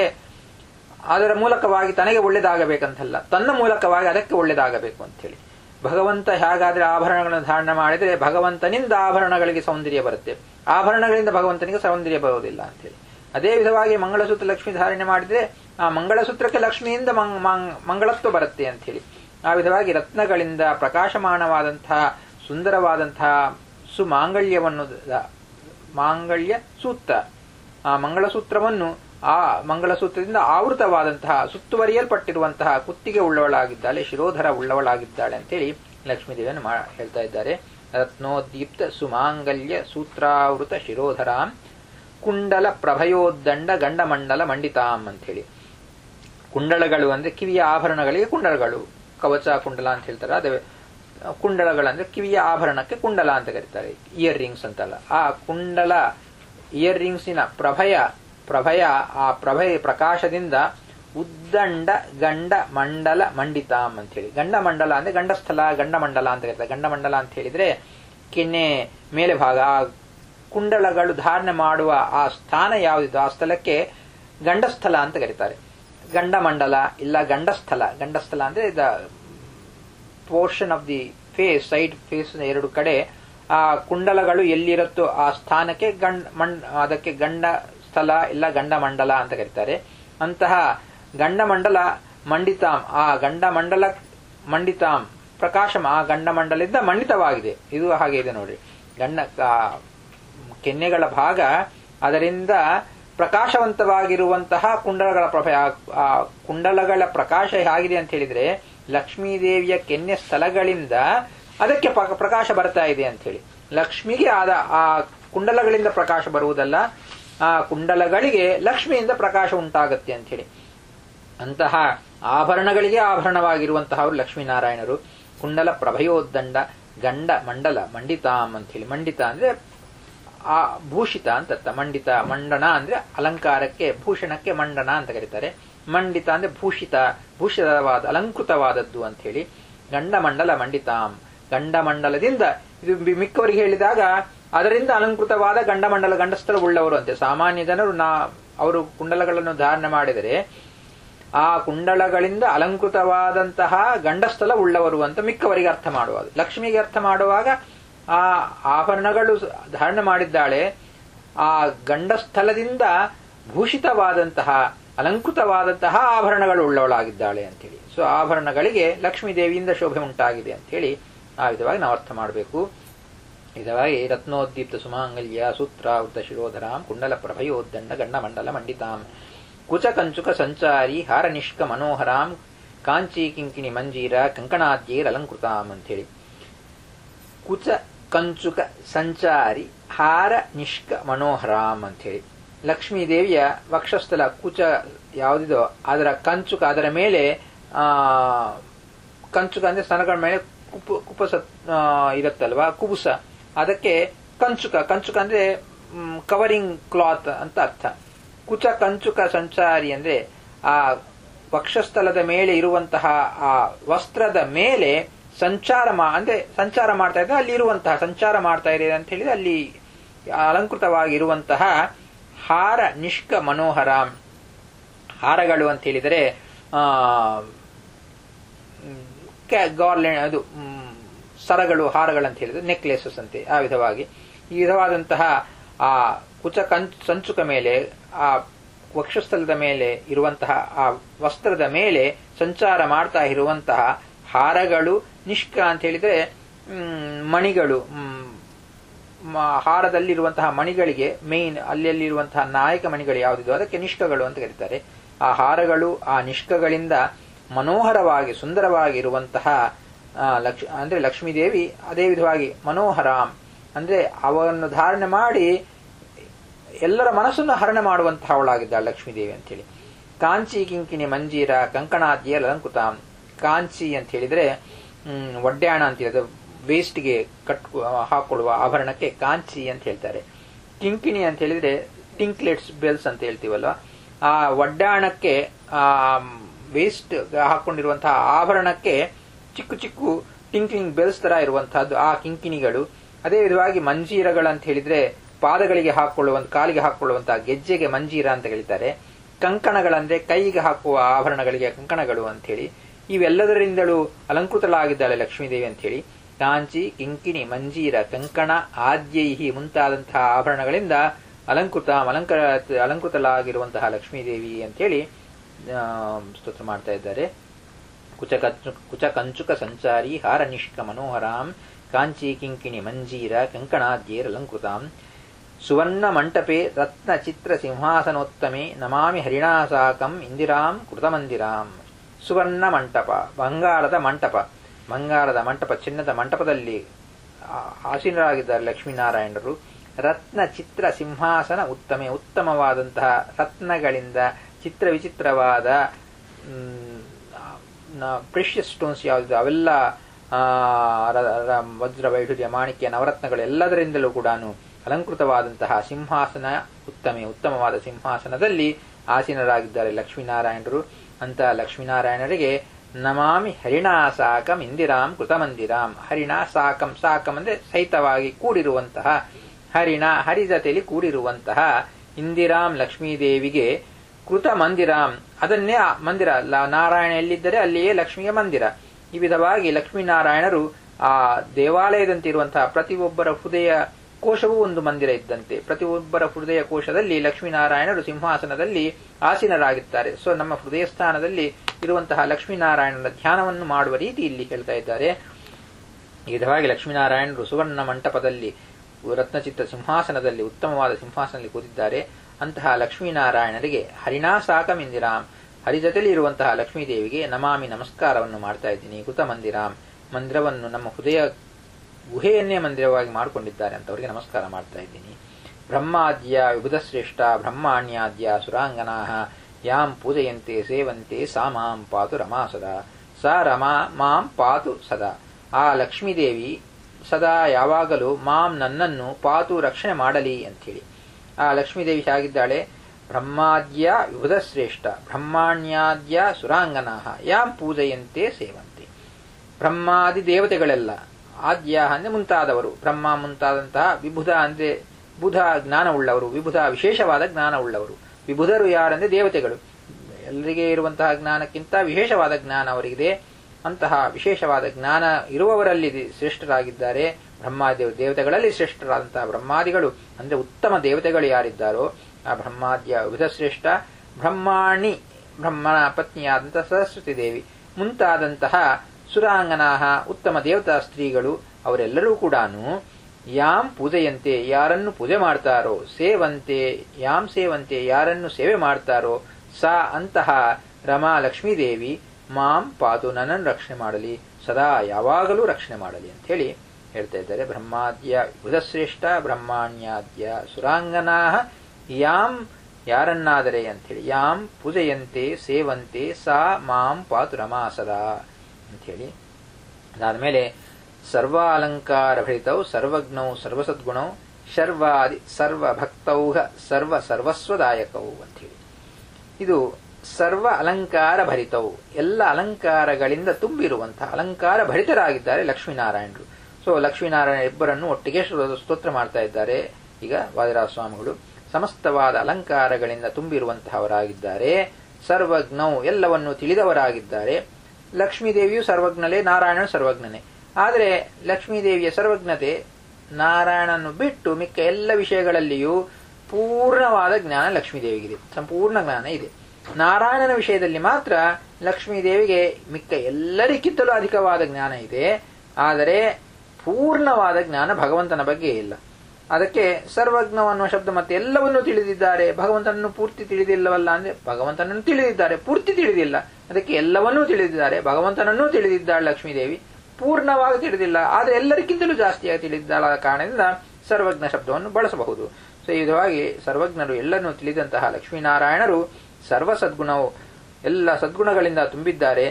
ಅದರ ಮೂಲಕವಾಗಿ ತನಗೆ ಒಳ್ಳೇದಾಗಬೇಕಂತಲ್ಲ ತನ್ನ ಮೂಲಕವಾಗಿ ಅದಕ್ಕೆ ಒಳ್ಳೇದಾಗಬೇಕು ಅಂತ ಹೇಳಿ ಭಗವಂತ ಹೇಗಾದ್ರೆ ಆಭರಣಗಳನ್ನು ಧಾರಣೆ ಮಾಡಿದ್ರೆ ಭಗವಂತನಿಂದ ಆಭರಣಗಳಿಗೆ ಸೌಂದರ್ಯ ಬರುತ್ತೆ ಆಭರಣಗಳಿಂದ ಭಗವಂತನಿಗೆ ಸೌಂದರ್ಯ ಬರುವುದಿಲ್ಲ ಅಂತ ಹೇಳಿ ಅದೇ ವಿಧವಾಗಿ ಮಂಗಳಸೂತ್ರ ಲಕ್ಷ್ಮಿ ಧಾರಣೆ ಮಾಡಿದ್ರೆ ಆ ಮಂಗಳಸೂತ್ರಕ್ಕೆ ಲಕ್ಷ್ಮಿಯಿಂದ ಮಂಗ್- ಮಂಗ್- ಮಂಗಳತ್ವ ಬರುತ್ತೆ ಅಂತ ಹೇಳಿ ಆ ವಿಧವಾಗಿ ರತ್ನಗಳಿಂದ ಪ್ರಕಾಶಮಾನವಾದಂತಹ ಸುಂದರವಾದಂತಹ ಸುಮಾಂಗಲ್ಯವನ್ನು ದ- ಮಾಂಗಲ್ಯ ಸೂತ್ರ ಆ ಮಂಗಳಸೂತ್ರವನ್ನು ಆ ಮಂಗಳಸೂತ್ರದಿಂದ ಆವೃತವಾದಂತಹ ಸುತ್ತುವರಿಯಲ್ಪಟ್ಟಿರುವಂತಹ ಕುತ್ತಿಗೆ ಉಳ್ಳವಳಾಗಿದ್ದಾಳೆ ಶಿರೋಧರ ಉಳ್ಳವಳಾಗಿದ್ದಾಳೆ ಅಂತೇಳಿ ಲಕ್ಷ್ಮೀದೇವಿಯನ್ನು ಮಾ ಹೇಳ್ತಾ ಇದ್ದಾರೆ ರತ್ನೋದ್ದೀಪ್ತ ಸುಮಾಂಗಲ್ಯ ಸೂತ್ರಾವೃತ ಶಿರೋಧರಾಂ ಕುಂಡಲ ಪ್ರಭಯೋದ್ದಂಡ ಗಂಡಮಂಡಲ ಮಂಡಿತಾಂ ಅಂತೇಳಿ ಕುಂಡಲಗಳು ಅಂದ್ರೆ ಕಿವಿಯ ಆಭರಣಗಳಿಗೆ ಕುಂಡಲಗಳು ಕವಚ ಕುಂಡಲ ಅಂತ ಹೇಳ್ತಾರೆ ಅದೇ ಕುಂಡಲಗಳಂದ್ರೆ ಕಿವಿಯ ಆಭರಣಕ್ಕೆ ಕುಂಡಲ ಅಂತ ಕರೀತಾರೆ ಇಯರ್ ರಿಂಗ್ಸ್ ಅಂತಲ್ಲ ಆ ಕುಂಡಲ ಇಯರ್ ರಿಂಗ್ಸಿನ ಪ್ರಭಯ ಪ್ರಭಯ ಆ ಪ್ರಭಯ ಪ್ರಕಾಶದಿಂದ ಉದ್ದಂಡ ಗಂಡ ಮಂಡಲ ಮಂಡಿತಾಂ ಅಂತ ಹೇಳಿ ಗಂಡ ಮಂಡಲ ಅಂದ್ರೆ ಗಂಡಸ್ಥಲ ಗಂಡಮಂಡಲ ಅಂತ ಕರೀತಾರೆ ಗಂಡಮಂಡಲ ಅಂತ ಹೇಳಿದ್ರೆ ಕೆನ್ನೆ ಮೇಲೆ ಭಾಗ ಆ ಕುಂಡಲಗಳು ಧಾರಣೆ ಮಾಡುವ ಆ ಸ್ಥಾನ ಯಾವುದಿದೆ ಆ ಸ್ಥಳಕ್ಕೆ ಗಂಡಸ್ಥಲ ಅಂತ ಕರೀತಾರೆ ಗಂಡಮಂಡಲ ಇಲ್ಲ ಗಂಡಸ್ಥಲ ಗಂಡಸ್ಥಲ ಅಂದ್ರೆ the portion of the face side face ಎರಡು ಕಡೆ ಆ ಕುಂಡಲಗಳು ಎಲ್ಲಿರುತ್ತೋ ಆ ಸ್ಥಾನಕ್ಕೆ ಗಂಡ ಮಂಡ್ ಅದಕ್ಕೆ ಗಂಡ ಸ್ಥಳ ಇಲ್ಲ ಗಂಡಮಂಡಲ ಅಂತ ಕರೀತಾರೆ ಅಂತಹ ಗಂಡಮಂಡಲ ಮಂಡಿತಾಂ ಆ ಗಂಡಮಂಡಲ ಮಂಡಿತಾಂ ಪ್ರಕಾಶ ಆ ಗಂಡಮಂಡಲದಿಂದ ಮಂಡಿತವಾಗಿದೆ ಇದು ಹಾಗೆ ಇದೆ ನೋಡಿ ಗಂಡ ಆ ಕೆನ್ನೆಗಳ ಭಾಗ ಅದರಿಂದ ಪ್ರಕಾಶವಂತವಾಗಿರುವಂತಹ ಕುಂಡಲಗಳ ಪ್ರಭ ಆ ಕುಂಡಲಗಳ ಪ್ರಕಾಶ ಹೇಗಿದೆ ಅಂತ ಹೇಳಿದ್ರೆ ಲಕ್ಷ್ಮೀದೇವಿಯ ಕೆನ್ನೆ ಸ್ಥಳಗಳಿಂದ ಅದಕ್ಕೆ ಪ- ಪ್ರಕಾಶ ಬರ್ತಾ ಇದೆ ಅಂತ ಹೇಳಿ ಲಕ್ಷ್ಮಿಗೆ ಆದ ಆ ಕುಂಡಲಗಳಿಂದ ಪ್ರಕಾಶ ಬರುವುದಲ್ಲ ಆ ಕುಂಡಲಗಳಿಗೆ ಲಕ್ಷ್ಮಿಯಿಂದ ಪ್ರಕಾಶ ಉಂಟಾಗತ್ತೆ ಅಂತ ಹೇಳಿ ಅಂತಹ ಆಭರಣಗಳಿಗೆ ಆಭರಣವಾಗಿರುವಂತಹವರು ಲಕ್ಷ್ಮೀನಾರಾಯಣರು ಕುಂಡಲ ಪ್ರಭಯೋದ್ದಂಡ ಗಂಡ ಮಂಡಲ ಮಂಡಿತಾಂ ಅಂತ ಹೇಳಿ ಮಂಡಿತ ಅಂದ್ರೆ ಆ ಭೂಷಿತ ಅಂತ ಅರ್ಥ ಮಂಡಿತ ಮಂಡನ ಅಂದ್ರೆ ಅಲಂಕಾರಕ್ಕೆ ಭೂಷಣಕ್ಕೆ ಮಂಡನ ಅಂತ ಕರೀತಾರೆ ಮಂಡಿತ ಅಂದ್ರೆ ಭೂಷಿತ ಭೂಷಿತವಾದ ಅಲಂಕೃತವಾದದ್ದು ಅಂತ ಹೇಳಿ ಗಂಡಮಂಡಲ ಮಂಡಿತಾಂ ಗಂಡಮಂಡಲದಿಂದ ಇದು ಬಿ- ಮಿಕ್ಕವರಿಗೆ ಹೇಳಿದಾಗ ಅದರಿಂದ ಅಲಂಕೃತವಾದ ಗಂಡಮಂಡಲ ಗಂಡಸ್ಥಳ ಉಳ್ಳವರು ಅಂತೆ ಸಾಮಾನ್ಯ ಜನರು ನಾ ಅವರು ಕುಂಡಲಗಳನ್ನು ಧಾರಣೆ ಮಾಡಿದರೆ ಆ ಕುಂಡಲಗಳಿಂದ ಅಲಂಕೃತವಾದಂತಹ ಗಂಡಸ್ಥಲ ಉಳ್ಳವರು ಅಂತ ಮಿಕ್ಕವರಿಗೆ ಅರ್ಥ ಮಾಡುವುದು ಲಕ್ಷ್ಮಿಗೆ ಅರ್ಥ ಮಾಡುವಾಗ ಆ ಆಭರಣಗಳು ಧಾರಣೆ ಮಾಡಿದ್ದಾಳೆ ಆ ಗಂಡಸ್ಥಲದಿಂದ ಭೂಷಿತವಾದಂತಹ ಅಲಂಕೃತವಾದಂತಹ ಆಭರಣಗಳು ಉಳ್ಳವಳಾಗಿದ್ದಾಳೆ ಅಂತೇಳಿ ಸೊ ಆಭರಣಗಳಿಗೆ ಲಕ್ಷ್ಮೀ ದೇವಿಯಿಂದ ಶೋಭೆ ಉಂಟಾಗಿದೆ ಅಂತೇಳಿ ಆ ವಿಧವಾಗಿ ನಾವು ಅರ್ಥ ಮಾಡಬೇಕು ವಿಧವಾಗಿ ರತ್ನೋದ್ದೀಪ್ತ ಸುಮಾಂಗಲ್ಯ ಸೂತ್ರಾವೃತ ಶಿರೋಧರಾಂ ಕುಂಡಲ ಪ್ರಭಯೋದ್ದಂಡ ಗಂಡಮಂಡಲ ಮಂಡಿತಾಂ ಕುಚ ಕಂಚುಕ ಸಂಚಾರಿ ಹಾರ ನಿಷ್ಕ ಮನೋಹರಾಂ ಕಾಂಚಿ ಕಿಂಕಿಣಿ ಮಂಜೀರ ಕಂಕಣಾದ್ಯೈರ್ ಅಲಂಕೃತಾಂ ಅಂತೇಳಿ ಕುಚ ಕಂಚುಕ ಸಂಚಾರಿ ಹಾರ ನಿಷ್ಕ ಮನೋಹರಾಮ್ ಅಂತೇಳಿ ಲಕ್ಷ್ಮೀ ದೇವಿಯ ವಕ್ಷಸ್ಥಲ ಕುಚ ಯಾವುದಿದೋ ಅದರ ಕಂಚುಕ ಅದರ ಮೇಲೆ ಆ ಕಂಚುಕ ಅಂದ್ರೆ ಸ್ತನಗಳ ಮೇಲೆ ಕುಪು ಕುಪಸ ಆ, ಇರುತ್ತಲ್ವಾ ಕುಬುಸ ಅದಕ್ಕೆ ಕಂಚುಕ ಕಂಚುಕ ಅಂದ್ರೆ ಕವರಿಂಗ್ ಕ್ಲಾತ್ ಅಂತ ಅರ್ಥ ಕುಚ ಕಂಚುಕ ಸಂಚಾರಿ ಅಂದ್ರೆ ಆ ವಕ್ಷಸ್ಥಲದ ಮೇಲೆ ಇರುವಂತಹ ಆ ವಸ್ತ್ರದ ಮೇಲೆ ಸಂಚಾರ ಮಾ ಅಂದ್ರೆ ಸಂಚಾರ ಮಾಡ್ತಾ ಇದ್ರೆ ಅಲ್ಲಿ ಇರುವಂತಹ ಸಂಚಾರ ಮಾಡ್ತಾ ಇದೆ ಅಂತ ಹೇಳಿದ್ರೆ ಅಲ್ಲಿ ಅಲಂಕೃತವಾಗಿರುವಂತಹ ಹಾರ ನಿಷ್ಕ ಮನೋಹರ ಹಾರಗಳು ಅಂತ ಹೇಳಿದರೆ ಆ ಗಾರ್ಲೆಂಡ್ ಅದು ಮ್, ಸರಗಳು ಹಾರಗಳಂತ ಹೇಳಿದ್ರೆ ನೆಕ್ಲೆಸಸ್ ಅಂತೆ ಆ ವಿಧವಾಗಿ ಈ ವಿಧವಾದಂತಹ ಆ ಕುಚ ಕಂಚ್ ಸಂಚುಕ ಮೇಲೆ ಆ ವಕ್ಷಸ್ಥಲದ ಮೇಲೆ ಇರುವಂತಹ ಆ ವಸ್ತ್ರದ ಮೇಲೆ ಸಂಚಾರ ಮಾಡ್ತಾ ಇರುವಂತಹ ಹಾರಗಳು ನಿಷ್ಕ ಅಂತ ಹೇಳಿದ್ರೆ ಮ್, ಮಣಿಗಳು ಮ್, ಮ- ಹಾರದಲ್ಲಿರುವಂತಹ ಮಣಿಗಳಿಗೆ ಮೇನ್ ಅಲ್ಲಲ್ಲಿರುವಂತಹ ನಾಯಕ ಮಣಿಗಳು ಯಾವುದಿದೋ ಅದಕ್ಕೆ ನಿಷ್ಕಗಳು ಅಂತ ಕರೀತಾರೆ ಆ ಹಾರಗಳು ಆ ನಿಷ್ಕಗಳಿಂದ ಮನೋಹರವಾಗಿ ಸುಂದರವಾಗಿರುವಂತಹ ಆ, ಲಕ್ಷ ಅಂದ್ರೆ ಲಕ್ಷ್ಮೀದೇವಿ ಅದೇ ವಿಧವಾಗಿ ಮನೋಹರಾಮ್ ಅಂದ್ರೆ ಅವನ್ನು ಧಾರಣೆ ಮಾಡಿ ಎಲ್ಲರ ಮನಸ್ಸನ್ನು ಹರಣ ಮಾಡುವಂತಹ ಅವಳಾಗಿದ್ದಾಳೆ ಲಕ್ಷ್ಮೀದೇವಿ ಅಂತೇಳಿ ಕಾಂಚಿ ಕಿಂಕಿಣಿ ಮಂಜೀರ ಕಂಕಣಾದ್ಯ ಅಲಂಕೃತ ಕಾಂಚಿ ಅಂತ ಹೇಳಿದ್ರೆ ಹ್ಮ್, ಒಡ್ಯಾಣ ಅಂತ ಹೇಳಿದ್ರೆ ವೇಸ್ಟ್ಗೆ ಕಟ್ ಹಾಕೊಳ್ಳುವ ಆಭರಣಕ್ಕೆ ಕಾಂಚಿ ಅಂತ ಹೇಳ್ತಾರೆ ಕಿಂಕಿಣಿ ಅಂತ ಹೇಳಿದ್ರೆ ಟಿಂಕ್ಲೆಟ್ಸ್ ಬೆಲ್ಸ್ ಅಂತ ಹೇಳ್ತೀವಲ್ವ ಆ ಒಡ್ಡಾಣಕ್ಕೆ ಆ ವೇಸ್ಟ್ ಹಾಕೊಂಡಿರುವಂತಹ ಆಭರಣಕ್ಕೆ ಚಿಕ್ಕ ಚಿಕ್ಕ ಟಿಂಕ್ಲಿಂಗ್ ಬೆಲ್ಸ್ ತರ ಇರುವಂತಹದ್ದು ಆ ಕಿಂಕಿಣಿಗಳು ಅದೇ ವಿಧವಾಗಿ ಮಂಜೀರಗಳಂತ ಹೇಳಿದ್ರೆ ಪಾದಗಳಿಗೆ ಹಾಕೊಳ್ಳುವಂತ ಕಾಲಿಗೆ ಹಾಕೊಳ್ಳುವಂತಹ ಗೆಜ್ಜೆಗೆ ಮಂಜೀರ ಅಂತ ಕರೀತಾರೆ ಕಂಕಣಗಳಂದ್ರೆ ಕೈಗೆ ಹಾಕುವ ಆಭರಣಗಳಿಗೆ ಕಂಕಣಗಳು ಅಂತ ಹೇಳಿ ಇವೆಲ್ಲದರಿಂದಲೂ ಅಲಂಕೃತಳಾಗಿದ್ದಾಳೆ ಲಕ್ಷ್ಮೀದೇವಿ ಅಂತ ಹೇಳಿ ಕಾಂಚಿ ಕಿಂಕಿಣಿ ಮಂಜೀರ ಕಂಕಣ ಆದ್ಯೈಹಿ ಮುಂತಾದಂತಹ ಆಭರಣಗಳಿಂದ ಅಲಂಕೃತ ಅಲಂಕಾರ ಅಲಂಕೃತಳಾಗಿರುವಂತಹ ಲಕ್ಷ್ಮೀದೇವಿ ಅಂತೇಳಿ ಆ, ಸ್ತೋತ್ರ ಮಾಡ್ತಾ ಇದ್ದಾರೆ ಕುಚ ಕಚ್ಚು ಕುಚ ಕಂಚುಕ ಸಂಚಾರಿ ಹಾರನಿಷ್ಕ ಮನೋಹರಾಂ ಕಾಂಚಿ ಕಿಂಕಿಣಿ ಮಂಜೀರ ಕಂಕಣಾದ್ಯೇರಲಂಕೃತಾಂ ಸುವರ್ಣ ಮಂಟಪೆ ರತ್ನ ಚಿತ್ರ ಸಿಂಹಾಸನೋತ್ತಮೆ ನಮಾಮಿ ಹರಿಣಾ ಸಾಕಂ ಇಂದಿರಾಂ ಕೃತಮಂದಿರಾಂ ಸುವರ್ಣ ಮಂಟಪ ಬಂಗಾರದ ಮಂಟಪ ಬಂಗಾರದ ಮಂಟಪ ಚಿನ್ನದ ಮಂಟಪದಲ್ಲಿ ಆ- ಆಸೀನರಾಗಿದ್ದಾರೆ ಲಕ್ಷ್ಮೀನಾರಾಯಣರು ರತ್ನ ಚಿತ್ರ ಸಿಂಹಾಸನ ಉತ್ತಮೆ ಉತ್ತಮವಾದಂತಹ ರತ್ನಗಳಿಂದ ಚಿತ್ರ ವಿಚಿತ್ರವಾದ ಪ್ರೆಷಿಯಸ್ ಸ್ಟೋನ್ಸ್ ಯಾವುದು ಅವೆಲ್ಲ ಆ, ರ- ರ- ವಜ್ರ ವೈಢೂರ್ಯ ಮಾಣಿಕ್ಯ ನವರತ್ನಗಳು ಎಲ್ಲದರಿಂದಲೂ ಕೂಡ ಅಲಂಕೃತವಾದಂತಹ ಸಿಂಹಾಸನ ಉತ್ತಮೆ ಉತ್ತಮವಾದ ಸಿಂಹಾಸನದಲ್ಲಿ ಆಸೀನರಾಗಿದ್ದಾರೆ ಲಕ್ಷ್ಮೀನಾರಾಯಣರು ಅಂತ ಲಕ್ಷ್ಮೀನಾರಾಯಣರಿಗೆ ನಮಾಮಿ ಹರಿಣಾ ಸಾಕಂ ಇಂದಿರಾಂ ಕೃತಮಂದಿರಾಂ ಹರಿಣ ಸಾಕಂ ಸಾಕಂ ಅಂದ್ರೆ ಸಹಿತವಾಗಿ ಕೂಡಿರುವಂತಹ ಹರಿಣ ಹರಿ ಜತೆಯಲ್ಲಿ ಕೂಡಿರುವಂತಹ ಇಂದಿರಾಂ ಲಕ್ಷ್ಮೀದೇವಿಗೆ ಕೃತ ಮಂದಿರಾಂ ಅದನ್ನೇ ಆ ಮಂದಿರ ಲ- ನಾರಾಯಣ ಎಲ್ಲಿದ್ದರೆ ಅಲ್ಲಿಯೇ ಲಕ್ಷ್ಮಿಯ ಮಂದಿರ ಈ ವಿಧವಾಗಿ ಲಕ್ಷ್ಮೀನಾರಾಯಣರು ಆ ದೇವಾಲಯದಂತಿರುವಂತಹ ಪ್ರತಿಯೊಬ್ಬರ ಹೃದಯ ಕೋಶವೂ ಒಂದು ಮಂದಿರ ಇದ್ದಂತೆ ಪ್ರತಿಯೊಬ್ಬರ ಹೃದಯ ಕೋಶದಲ್ಲಿ ಲಕ್ಷ್ಮೀನಾರಾಯಣರು ಸಿಂಹಾಸನದಲ್ಲಿ ಆಸೀನರಾಗಿದ್ದಾರೆ ಸೊ ನಮ್ಮ ಹೃದಯ ಸ್ಥಾನದಲ್ಲಿ ಇರುವಂತಹ ಲಕ್ಷ್ಮೀನಾರಾಯಣನ ಧ್ಯಾನವನ್ನು ಮಾಡುವ ರೀತಿ ಇಲ್ಲಿ ಹೇಳ್ತಾ ಇದ್ದಾರೆ ಈ ವಿಧವಾಗಿ ಲಕ್ಷ್ಮೀನಾರಾಯಣರು ಸುವರ್ಣ ಮಂಟಪದಲ್ಲಿ ರತ್ನಚಿತ್ರ ಸಿಂಹಾಸನದಲ್ಲಿ ಉತ್ತಮವಾದ ಸಿಂಹಾಸನದಲ್ಲಿ ಕೂತಿದ್ದಾರೆ ಅಂತಹ ಲಕ್ಷ್ಮೀನಾರಾಯಣರಿಗೆ ಹರಿಣಾ ಸಾಕಮಿಂದಿರಾಂ ಹರಿ ಜೊತೆಲಿ ಇರುವಂತಹ ಲಕ್ಷ್ಮೀದೇವಿಗೆ ನಮಾಮಿ ನಮಸ್ಕಾರವನ್ನು ಮಾಡ್ತಾ ಇದ್ದೀನಿ ಕೃತ ಮಂದಿರಾಂ ಮಂದಿರವನ್ನು ನಮ್ಮ ಹೃದಯ ಗುಹೆಯನ್ನೇ ಮಂದಿರವಾಗಿ ಮಾಡಿಕೊಂಡಿದ್ದಾರೆ ಅಂತ ಅವರಿಗೆ ನಮಸ್ಕಾರ ಮಾಡ್ತಾ ಇದ್ದೀನಿ ಬ್ರಹ್ಮಾದ್ಯ ವಿಬುಧಶ್ರೇಷ್ಠ ಬ್ರಹ್ಮಾಣ್ಯಾದ್ಯ ಸುರಾಂಗನಾ ಯಾಂ ಪೂಜೆಯಂತೆ ಸೇವಂತೆ ಸಾ ಮಾಂ ಪಾತು ರಮಾ ಸದಾ ಸಾ ರಮಾ ಮಾಂ ಪಾತು ಸದಾ ಆ ಲಕ್ಷ್ಮೀದೇವಿ ಸದಾ ಯಾವಾಗಲೂ ಮಾಂ ನನ್ನನ್ನು ಪಾತು ರಕ್ಷಣೆ ಮಾಡಲಿ ಅಂಥೇಳಿ ಆ ಲಕ್ಷ್ಮೀದೇವಿ ಹೇಗಿದ್ದಾಳೆ ಬ್ರಹ್ಮಾದ್ಯ ವಿಬುಧಶ್ರೇಷ್ಠ ಬ್ರಹ್ಮಾಣ್ಯಾದ್ಯ ಸುರಾಂಗನಾ ಯಾಂ ಪೂಜೆಯಂತೆ ಸೇವಂತೆ ಬ್ರಹ್ಮಾದಿ ದೇವತೆಗಳೆಲ್ಲ ಆದ್ಯ ಅಂದ್ರೆ ಮುಂತಾದವರು ಬ್ರಹ್ಮ ಮುಂತಾದಂತಹ ವಿಬುಧ ಅಂದ್ರೆ ಬುಧ ಜ್ಞಾನವುಳ್ಳವರು ವಿಬುಧ ವಿಶೇಷವಾದ ಜ್ಞಾನವುಳ್ಳವರು ವಿಬುಧರು ಯಾರಂದ್ರೆ ದೇವತೆಗಳು ಎಲ್ಲರಿಗೆ ಇರುವಂತಹ ಜ್ಞಾನಕ್ಕಿಂತ ವಿಶೇಷವಾದ ಜ್ಞಾನ ಅವರಿಗಿದೆ ಅಂತಹ ವಿಶೇಷವಾದ ಜ್ಞಾನ ಇರುವವರಲ್ಲಿ ಶ್ರೇಷ್ಠರಾಗಿದ್ದಾರೆ ಬ್ರಹ್ಮಾದೇವ ದೇವತೆಗಳಲ್ಲಿ ಶ್ರೇಷ್ಠರಾದಂತಹ ಬ್ರಹ್ಮಾದಿಗಳು ಅಂದ್ರೆ ಉತ್ತಮ ದೇವತೆಗಳು ಯಾರಿದ್ದಾರೋ ಆ ಬ್ರಹ್ಮಾದ್ಯ ವಿಧ ಶ್ರೇಷ್ಠ ಬ್ರಹ್ಮಾಣಿ ಬ್ರಹ್ಮನ ಪತ್ನಿಯಾದಂತಹ ಸರಸ್ವತಿ ದೇವಿ ಮುಂತಾದಂತಹ ಸುರಾಂಗನಾಹ ಉತ್ತಮ ದೇವತಾ ಸ್ತ್ರೀಗಳು ಅವರೆಲ್ಲರೂ ಕೂಡ ಯಾಂ ಪೂಜೆಯಂತೆ ಯಾರನ್ನು ಪೂಜೆ ಮಾಡ್ತಾರೋ ಸೇವಂತೆ ಯಾಂ ಸೇವಂತೆ ಯಾರನ್ನು ಸೇವೆ ಮಾಡ್ತಾರೋ ಸಾ ಅಂತಹ ರಮಾ ಲಕ್ಷ್ಮೀದೇವಿ ಮಾಂ ಪಾತು ನನ್ನನ್ನು ರಕ್ಷಣೆ ಮಾಡಲಿ ಸದಾ ಯಾವಾಗಲೂ ರಕ್ಷಣೆ ಮಾಡಲಿ ಅಂತ ಹೇಳಿ ಹೇಳ್ತಾ ಇದ್ದಾರೆ ಬ್ರಹ್ಮಾದ್ಯ ಬುಧಶ್ರೇಷ್ಠ ಬ್ರಹ್ಮಾಣ್ಯಾದ್ಯ ಸುರಾಂಗನಾ ಯಾಂ ಯಾರನ್ನಾದರೆ ಅಂಥೇಳಿ ಯಾಂ ಪೂಜೆಯಂತೆ ಸೇವಂತೆ ಸಾ ಮಾಂ ಪಾತು ರಮಾ ಸದಾ ಅಂಥೇಳಿ ಅದಾದಮೇಲೆ ಸರ್ವ ಅಲಂಕಾರ ಭರಿತೌ ಸರ್ವಜ್ಞೌ ಸರ್ವಸದ್ಗುಣೌ ಶರ್ವಾದಿ ಸರ್ವ ಭಕ್ತೌಹ ಸರ್ವ ಸರ್ವಸ್ವದಾಯಕವು ಅಂತೇಳಿ ಇದು ಸರ್ವ ಅಲಂಕಾರ ಭರಿತವು ಎಲ್ಲ ಅಲಂಕಾರಗಳಿಂದ ತುಂಬಿರುವಂತಹ ಅಲಂಕಾರ ಭರಿತರಾಗಿದ್ದಾರೆ ಲಕ್ಷ್ಮೀನಾರಾಯಣರು ಸೊ ಲಕ್ಷ್ಮೀನಾರಾಯಣ ಇಬ್ಬರನ್ನು ಒಟ್ಟಿಗೆ ಶ್ರೋ- ಸ್ತೋತ್ರ ಮಾಡ್ತಾ ಇದ್ದಾರೆ ಈಗ ವಾದಿರಾಜ ಸ್ವಾಮಿಗಳು ಸಮಸ್ತವಾದ ಅಲಂಕಾರಗಳಿಂದ ತುಂಬಿರುವಂತಹವರಾಗಿದ್ದಾರೆ ಸರ್ವಜ್ಞವು ಎಲ್ಲವನ್ನು ತಿಳಿದವರಾಗಿದ್ದಾರೆ ಲಕ್ಷ್ಮೀದೇವಿಯು ಸರ್ವಜ್ಞಲೇ ನಾರಾಯಣನು ಸರ್ವಜ್ಞನೇ ಆದರೆ ಲಕ್ಷ್ಮೀದೇವಿಯ ಸರ್ವಜ್ಞತೆ ನಾರಾಯಣನ್ನು ಬಿಟ್ಟು ಮಿಕ್ಕ ಎಲ್ಲ ವಿಷಯಗಳಲ್ಲಿಯೂ ಪೂರ್ಣವಾದ ಜ್ಞಾನ ಲಕ್ಷ್ಮೀದೇವಿಗಿದೆ ಸಂಪೂರ್ಣ ಜ್ಞಾನ ಇದೆ ನಾರಾಯಣನ ವಿಷಯದಲ್ಲಿ ಮಾತ್ರ ಲಕ್ಷ್ಮೀದೇವಿಗೆ ಮಿಕ್ಕ ಎಲ್ಲರಿಗಿಂತಲೂ ಅಧಿಕವಾದ ಜ್ಞಾನ ಇದೆ ಆದರೆ ಪೂರ್ಣವಾದ ಜ್ಞಾನ ಭಗವಂತನ ಬಗ್ಗೆ ಇಲ್ಲ ಅದಕ್ಕೆ ಸರ್ವಜ್ಞವನ್ನುವ ಶಬ್ದ ಮತ್ತೆ ಎಲ್ಲವನ್ನೂ ತಿಳಿದಿದ್ದಾರೆ ಭಗವಂತನನ್ನು ಪೂರ್ತಿ ತಿಳಿದಿಲ್ಲವಲ್ಲ ಅಂದ್ರೆ ಭಗವಂತನನ್ನು ತಿಳಿದಿದ್ದಾರೆ ಪೂರ್ತಿ ತಿಳಿದಿಲ್ಲ ಅದಕ್ಕೆ ಎಲ್ಲವನ್ನೂ ತಿಳಿದಿದ್ದಾರೆ ಭಗವಂತನನ್ನೂ ತಿಳಿದಿದ್ದಾಳೆ ಲಕ್ಷ್ಮೀದೇವಿ ಪೂರ್ಣವಾಗಿ ತಿಳಿದಿಲ್ಲ ಆದರೆ ಎಲ್ಲರಿಗಿಂತಲೂ ಜಾಸ್ತಿಯಾಗಿ ತಿಳಿದಿದ್ದಾಳ ಕಾರಣದಿಂದ ಸರ್ವಜ್ಞ ಶಬ್ದವನ್ನು ಬಳಸಬಹುದು ಸೊ ಈ ವಿಧವಾಗಿ ಸರ್ವಜ್ಞರು ಎಲ್ಲರನ್ನೂ ತಿಳಿದಂತಹ ಲಕ್ಷ್ಮೀನಾರಾಯಣರು ಸರ್ವ ಸದ್ಗುಣವು ಎಲ್ಲ ಸದ್ಗುಣಗಳಿಂದ ತುಂಬಿದ್ದಾರೆ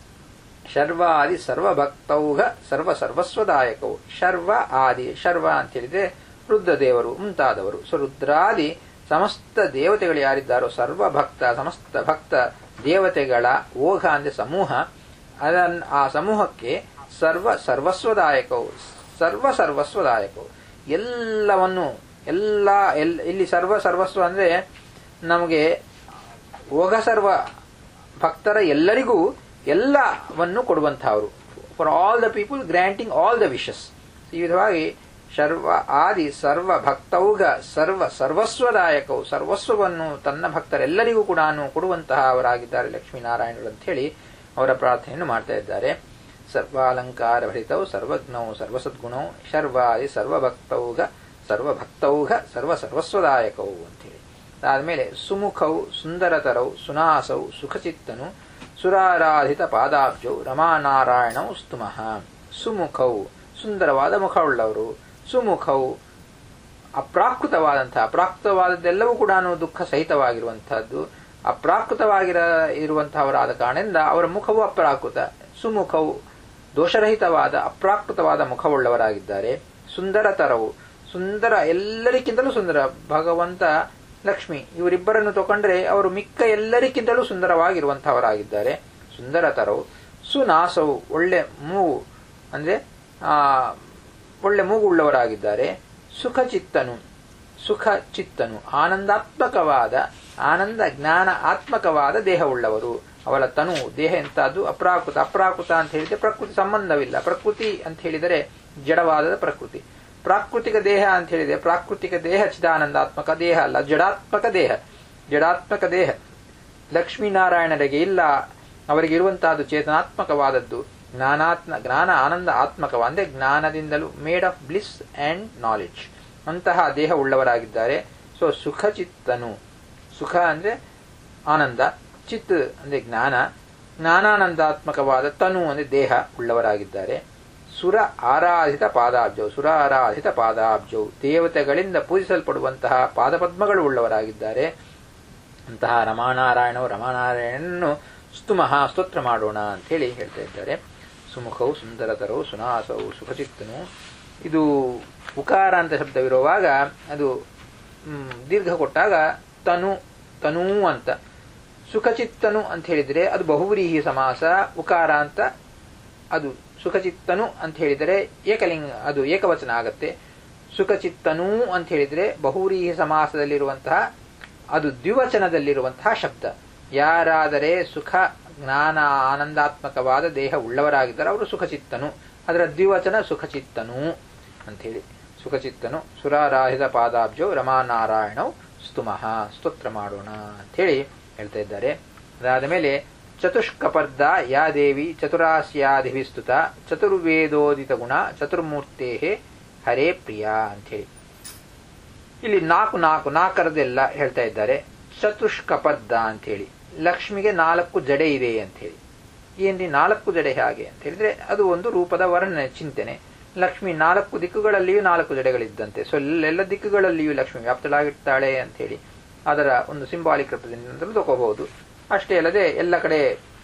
ಶರ್ವ ಆದಿ ಸರ್ವ ಭಕ್ತೌಘ ಸರ್ವ ಸರ್ವಸ್ವದಾಯಕವು ಶರ್ವ ಆದಿ ಶರ್ವ ಅಂತ ಹೇಳಿದ್ರೆ ರುದ್ರದೇವರು ಮುಂತಾದವರು ಸೊ ರುದ್ರಾದಿ ಸಮಸ್ತ ದೇವತೆಗಳು ಯಾರಿದ್ದಾರೋ ಸರ್ವ ಭಕ್ತ ಸಮಸ್ತ ಭಕ್ತ ದೇವತೆಗಳ ಓಘ ಅಂದ್ರೆ ಸಮೂಹ ಅದನ್ ಆ ಸಮೂಹಕ್ಕೆ ಸರ್ವ ಸರ್ವಸ್ವದಾಯಕವು ಸರ್ವ ಸರ್ವಸ್ವದಾಯಕವು ಎಲ್ಲವನ್ನು ಎಲ್ಲ ಎಲ್ ಇಲ್ಲಿ ಸರ್ವ ಸರ್ವಸ್ವ ಅಂದ್ರೆ ನಮಗೆ ಓಘ ಸರ್ವ ಭಕ್ತರ ಎಲ್ಲರಿಗೂ ಎಲ್ಲವನ್ನು ಕೊಡುವಂತಹವರು for all the people granting all the wishes ಈ ವಿಧವಾಗಿ ಸರ್ವ ಆದಿ ಸರ್ವ ಭಕ್ತೌಗ ಸರ್ವ ಸರ್ವಸ್ವದಾಯಕವು ಸರ್ವಸ್ವವನ್ನು ತನ್ನ ಭಕ್ತರೆಲ್ಲರಿಗೂ ಕೂಡ ಕೊಡುವಂತಹ ಅವರಾಗಿದ್ದಾರೆ ಲಕ್ಷ್ಮೀನಾರಾಯಣರು ಅಂತ ಹೇಳಿ ಅವರ ಪ್ರಾರ್ಥನೆಯನ್ನು ಮಾಡ್ತಾ ಇದ್ದಾರೆ ಸರ್ವಾಲಂಕಾರ ಭರಿತವು ಸರ್ವಜ್ಞವು ಸರ್ವಸದ್ಗುಣವು ಶರ್ವಾದಿ ಸರ್ವಭಕ್ತೌಗ ಸರ್ವಭಕ್ತೌಘ ಸರ್ವ ಸರ್ವಸ್ವದಾಯಕವು ಅಂತೇಳಿ ಅದಾದ್ಮೇಲೆ ಸುಮುಖವು ಸುಂದರತರವು ಸುನಾಸವು ಸುಖಚಿತ್ತನು ಸುರಾರಾಧಿತ ಪಾದಾಬ್ಜವು ರಮಾನಾರಾಯಣವು ಸ್ತುಮಃ ಸುಮುಖವು ಸುಂದರವಾದ ಮುಖವುಳ್ಳವರು ಸುಮುಖವು ಅಪ್ರಾಕೃತವಾದಂತಹ ಅಪ್ರಾಕೃತವಾದದ್ದೆಲ್ಲವೂ ಕೂಡ ದುಃಖ ಸಹಿತವಾಗಿರುವಂತಹದ್ದು ಅಪ್ರಾಕೃತವಾಗಿರ ಇರುವಂತಹವರಾದ ಕಾರಣದಿಂದ ಅವರ ಮುಖವು ಅಪ್ರಾಕೃತ ಸುಮುಖವು ದೋಷರಹಿತವಾದ ಅಪ್ರಾಕೃತವಾದ ಮುಖವುಳ್ಳವರಾಗಿದ್ದಾರೆ ಸುಂದರತರವು ಸುಂದರ ಎಲ್ಲರಿಗಿಂತಲೂ ಸುಂದರ ಭಗವಂತ ಲಕ್ಷ್ಮಿ ಇವರಿಬ್ಬರನ್ನು ತಗೊಂಡ್ರೆ ಅವರು ಮಿಕ್ಕ ಎಲ್ಲರಿಗಿಂತಲೂ ಸುಂದರವಾಗಿರುವಂತಹವರಾಗಿದ್ದಾರೆ ಸುಂದರತರವು ಸುನಾಸವು ಒಳ್ಳೆ ಮೂಗು ಅಂದ್ರೆ ಆ ಒಳ್ಳೆ ಮೂಗುಳ್ಳವರಾಗಿದ್ದಾರೆ ಸುಖಚಿತ್ತನು ಸುಖ ಚಿತ್ತನು ಆನಂದಾತ್ಮಕವಾದ ಆನಂದ ಜ್ಞಾನ ಆತ್ಮಕವಾದ ದೇಹವುಳ್ಳವರು ಅವರ ತನು ದೇಹ ಎಂತದ್ದು ಅಪ್ರಾಕೃತ ಅಪ್ರಾಕೃತ ಅಂತ ಹೇಳಿದ್ರೆ ಪ್ರಕೃತಿ ಸಂಬಂಧವಿಲ್ಲ ಪ್ರಕೃತಿ ಅಂತ ಹೇಳಿದರೆ ಜಡವಾದ ಪ್ರಕೃತಿ ಪ್ರಾಕೃತಿಕ ದೇಹ ಅಂತ ಹೇಳಿದ್ರೆ ಪ್ರಾಕೃತಿಕ ದೇಹ ಚಿದಾನಂದಾತ್ಮಕ ದೇಹ ಅಲ್ಲ ಜಡಾತ್ಮಕ ದೇಹ ಜಡಾತ್ಮಕ ದೇಹ ಲಕ್ಷ್ಮೀನಾರಾಯಣರಿಗೆ ಇಲ್ಲ ಅವರಿಗೆ ಇರುವಂತಹದ್ದು ಚೇತನಾತ್ಮಕವಾದದ್ದು ಜ್ಞಾನಾತ್ಮ ಜ್ಞಾನ ಆನಂದ ಆತ್ಮಕವ ಅಂದ್ರೆ ಜ್ಞಾನದಿಂದಲೂ made of bliss and knowledge ಅಂತಹ ದೇಹ ಉಳ್ಳವರಾಗಿದ್ದಾರೆ ಸೊ ಸುಖ ಚಿತ್ತನು ಸುಖ ಅಂದ್ರೆ ಆನಂದ ಚಿತ್ ಅಂದ್ರೆ ಜ್ಞಾನ ಜ್ಞಾನಾನಂದಾತ್ಮಕವಾದ ತನು ಅಂದ್ರೆ ದೇಹ ಉಳ್ಳವರಾಗಿದ್ದಾರೆ ಸುರ ಆರಾಧಿತ ಪಾದಾಬ್ಜವು ಸುರ ಆರಾಧಿತ ಪಾದಾಬ್ಜವು ದೇವತೆಗಳಿಂದ ಪೂಜಿಸಲ್ಪಡುವಂತಹ ಪಾದಪದ್ಮಗಳು ಉಳ್ಳವರಾಗಿದ್ದಾರೆ ಅಂತಹ ರಮಾನಾರಾಯಣವು ರಮಾನಾರಾಯಣನನ್ನು ಸ್ತುಮಃ ಸ್ತೋತ್ರ ಮಾಡೋಣ ಅಂತ ಹೇಳಿ ಹೇಳ್ತಾ ಇದ್ದಾರೆ ಸುಮುಖವು ಸುಂದರತರವು ಸುನಾಸವು ಸುಖಚಿತ್ತನು ಇದು ಉಕಾರ ಅಂತ ಶಬ್ದವಿರುವಾಗ ಅದು ದೀರ್ಘ ಕೊಟ್ಟಾಗ ತನು ತನೂ ಅಂತ ಸುಖಚಿತ್ತನು ಅಂತ ಹೇಳಿದರೆ ಅದು ಬಹುವ್ರೀಹಿ ಸಮಾಸ ಉಕಾರ ಅಂತ ಅದು ಸುಖಚಿತ್ತನು ಅಂತ ಹೇಳಿದರೆ ಏಕಲಿಂಗ ಅದು ಏಕವಚನ ಆಗತ್ತೆ ಸುಖಚಿತ್ತನೂ ಅಂತ ಹೇಳಿದರೆ ಬಹುವ್ರೀಹಿ ಸಮಾಸದಲ್ಲಿರುವಂತಹ ಅದು ದ್ವಿವಚನದಲ್ಲಿರುವಂತಹ ಶಬ್ದ ಯಾರಾದರೆ ಸುಖ ಜ್ಞಾನ ಆನಂದಾತ್ಮಕವಾದ ದೇಹ ಉಳ್ಳವರಾಗಿದ್ದಾರೆ ಅವರು ಸುಖಚಿತ್ತನು ಅದರ ದ್ವಿವಚನ ಸುಖಚಿತ್ತನು ಅಂಥೇಳಿ ಸುಖಚಿತ್ತನು ಸುರಾರಾಹಿತ ಪಾದಾಬ್ಜೋ ರಮಾನಾರಾಯಣವು ಸ್ತುಮಃ ಸ್ತೋತ್ರ ಮಾಡೋಣ ಅಂಥೇಳಿ ಹೇಳ್ತಾ ಇದ್ದಾರೆ ಅದಾದ ಮೇಲೆ ಚತುಷ್ಕಪರ್ಧ ಯಾ ದೇವಿ ಚತುರಾಸ್ಯಾಧಿವಿಸ್ತುತ ಚತುರ್ವೇದೋದಿತ ಗುಣ ಚತುರ್ಮೂರ್ತೆ ಹರೇ ಪ್ರಿಯ ಅಂಥೇಳಿ ಇಲ್ಲಿ ನಾಲ್ಕು ನಾಲ್ಕು ನಾಲ್ಕರದೆಲ್ಲ ಹೇಳ್ತಾ ಇದ್ದಾರೆ ಚತುಷ್ಕಪದ್ದ ಅಂತೇಳಿ ಲಕ್ಷ್ಮಿಗೆ ನಾಲ್ಕು ಜಡೆ ಇದೆ ಅಂತೇಳಿ ಏನ್ರಿ ನಾಲ್ಕು ಜಡೆ ಹಾಗೆ ಅಂತ ಹೇಳಿದ್ರೆ ಅದು ಒಂದು ರೂಪದ ವರ್ಣನೆ ಚಿಂತನೆ ಲಕ್ಷ್ಮಿ ನಾಲ್ಕು ದಿಕ್ಕುಗಳಲ್ಲಿಯೂ ನಾಲ್ಕು ಜಡೆಗಳಿದ್ದಂತೆ ಸೊ ಎಲ್ಲ ದಿಕ್ಕುಗಳಲ್ಲಿಯೂ ಲಕ್ಷ್ಮಿ ವ್ಯಾಪ್ತಳಾಗಿರ್ತಾಳೆ ಅಂತ ಹೇಳಿ ಅದರ ಒಂದು ಸಿಂಬಾಲಿಕ್ ರೆಪ್ರೆಸೆಂಟೇಷನ್ ತಗೋಬಹುದು ಅಷ್ಟೇ ಅಲ್ಲದೆ ಎಲ್ಲ ಕಡೆ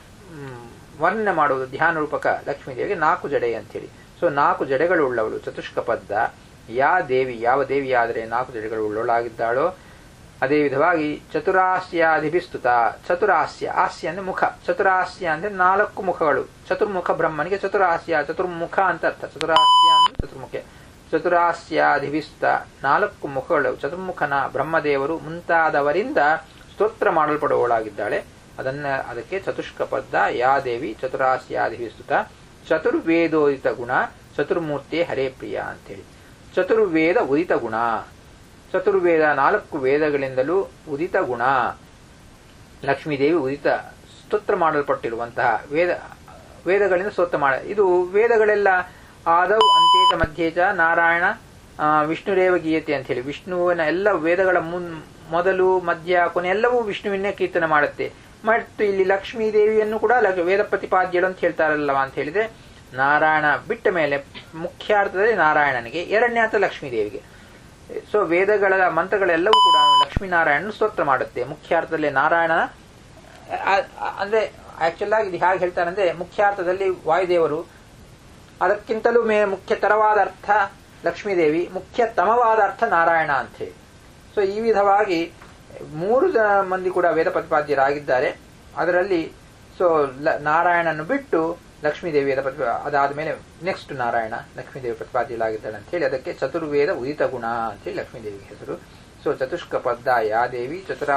ವರ್ಣನೆ ಮಾಡುವುದು ಧ್ಯಾನ ರೂಪಕ ಲಕ್ಷ್ಮೀದೇವಿಗೆ ನಾಲ್ಕು ಜಡೆ ಅಂತೇಳಿ ಸೊ ನಾಲ್ಕು ಜಡೆಗಳು ಉಳ್ಳವಳು ಚತುಷ್ಕಪದ್ದ ಯಾ ದೇವಿ ಯಾವ ದೇವಿಯಾದರೆ ನಾಲ್ಕು ಜಡೆಗಳು ಉಳ್ಳೋಳಾಗಿದ್ದಾಳೋ ಅದೇ ವಿಧವಾಗಿ ಚತುರಾಸ್ಯಾಧಿಭಿಸ್ತುತ ಚತುರಾಸ್ಯ ಆಸ್ಯ ಅಂದ್ರೆ ಮುಖ ಚತುರಾಸ್ಯ ಅಂದ್ರೆ ನಾಲ್ಕು ಮುಖಗಳು ಚತುರ್ಮುಖ ಬ್ರಹ್ಮನಿಗೆ ಚತುರಾಸ್ಯ ಚತುರ್ಮುಖ ಅಂತ ಅರ್ಥ ಚತುರಾಸ್ಯ ಅಂದ್ರೆ ಚತುರ್ಮುಖ ಚತುರಾಸ್ಯಾಧಿಭಿಸ್ತ ನಾಲ್ಕು ಮುಖಗಳು ಚತುರ್ಮುಖನ ಬ್ರಹ್ಮದೇವರು ಮುಂತಾದವರಿಂದ ಸ್ತೋತ್ರ ಮಾಡಲ್ಪಡುವವಳಾಗಿದ್ದಾಳೆ ಅದನ್ನ ಅದಕ್ಕೆ ಚತುಷ್ಕ ಪದ್ದ ಯಾ ದೇವಿ ಚತುರಾಸ್ಯಾಧಿವಿಸ್ತುತ ಚತುರ್ವೇದೋದಿತ ಗುಣ ಚತುರ್ಮೂರ್ತಿ ಹರೇ ಪ್ರಿಯ ಅಂತೇಳಿ ಚತುರ್ವೇದ ಉದಿತ ಗುಣ ಚತುರ್ವೇದ ನಾಲ್ಕು ವೇದಗಳಿಂದಲೂ ಉದಿತ ಗುಣ ಲಕ್ಷ್ಮೀದೇವಿ ಉದಿತ ಸ್ತೋತ್ರ ಮಾಡಲ್ಪಟ್ಟಿರುವಂತಹ ವೇದ ವೇದಗಳಿಂದ ಸ್ತೋತ್ರ ಮಾಡ ಇದು ವೇದಗಳೆಲ್ಲ ಆದೌ ಅಂತೇಚ ಮಧ್ಯೇಚ ನಾರಾಯಣ ಆ, ವಿಷ್ಣುರೇವ ಗೀಯತೆ ಅಂತ ಹೇಳಿ ವಿಷ್ಣುವಿನ ಎಲ್ಲ ವೇದಗಳ ಮುನ್ ಮೊದಲು ಮಧ್ಯ ಕೊನೆ ಎಲ್ಲವೂ ವಿಷ್ಣುವಿನ ಕೀರ್ತನೆ ಮಾಡುತ್ತೆ ಮತ್ತು ಇಲ್ಲಿ ಲಕ್ಷ್ಮೀ ದೇವಿಯನ್ನು ಕೂಡ ಲ- ವೇದ ಪ್ರತಿಪಾದ್ಯಳು ಅಂತ ಹೇಳ್ತಾರಲ್ಲವ ಅಂತ ಹೇಳಿದ್ರೆ ನಾರಾಯಣ ಬಿಟ್ಟ ಮೇಲೆ ಮುಖ್ಯಾರ್ಥದಲ್ಲಿ ನಾರಾಯಣನಿಗೆ ಎರಡನೇ ಅರ್ಥ ಲಕ್ಷ್ಮೀ ದೇವಿಗೆ ಸೊ ವೇದಗಳ ಮಂತ್ರಗಳೆಲ್ಲವೂ ಕೂಡ ಲಕ್ಷ್ಮೀನಾರಾಯಣನ ಸ್ತೋತ್ರ ಮಾಡುತ್ತೆ ಮುಖ್ಯಾರ್ಥದಲ್ಲಿ ನಾರಾಯಣನ ಆ- ಆ- ಅಂದ್ರೆ ಆಕ್ಚುಲ್ ಆಗಿ ಇದು ಹೇಗೆ ಹೇಳ್ತಾರೆ ಅಂದ್ರೆ ಮುಖ್ಯಾರ್ಥದಲ್ಲಿ ವಾಯುದೇವರು ಅದಕ್ಕಿಂತಲೂ ಮೇ ಮುಖ್ಯತರವಾದ ಅರ್ಥ ಲಕ್ಷ್ಮೀದೇವಿ ಮುಖ್ಯತಮವಾದ ಅರ್ಥ ನಾರಾಯಣ ಅಂತ ಹೇಳಿ ಸೊ ಈ ವಿಧವಾಗಿ ಮೂರು ಜನ ಮಂದಿ ಕೂಡ ವೇದ ಪ್ರತಿಪಾದ್ಯರಾಗಿದ್ದಾರೆ ಅದರಲ್ಲಿ ಸೊ ನಾರಾಯಣನ್ನು ಬಿಟ್ಟು ಲಕ್ಷ್ಮೀದೇವಿಯ ಪ್ರತಿ ಅದಾದ ಮೇಲೆ ನೆಕ್ಸ್ಟ್ ನಾರಾಯಣ ಲಕ್ಷ್ಮೀದೇವಿ ಪ್ರತಿಪಾದ್ಯಲಾಗಿದ್ದಾಳೆ ಅಂತ ಹೇಳಿ ಅದಕ್ಕೆ ಚತುರ್ವೇದ ಉದಿತ ಗುಣ ಅಂತ ಹೇಳಿ ಲಕ್ಷ್ಮೀದೇವಿಗೆ ಹೆಸರು ಸೊ ಚತುಷ್ಕ ಪದ್ದ ಯಾ ದೇವಿ ಚತುರ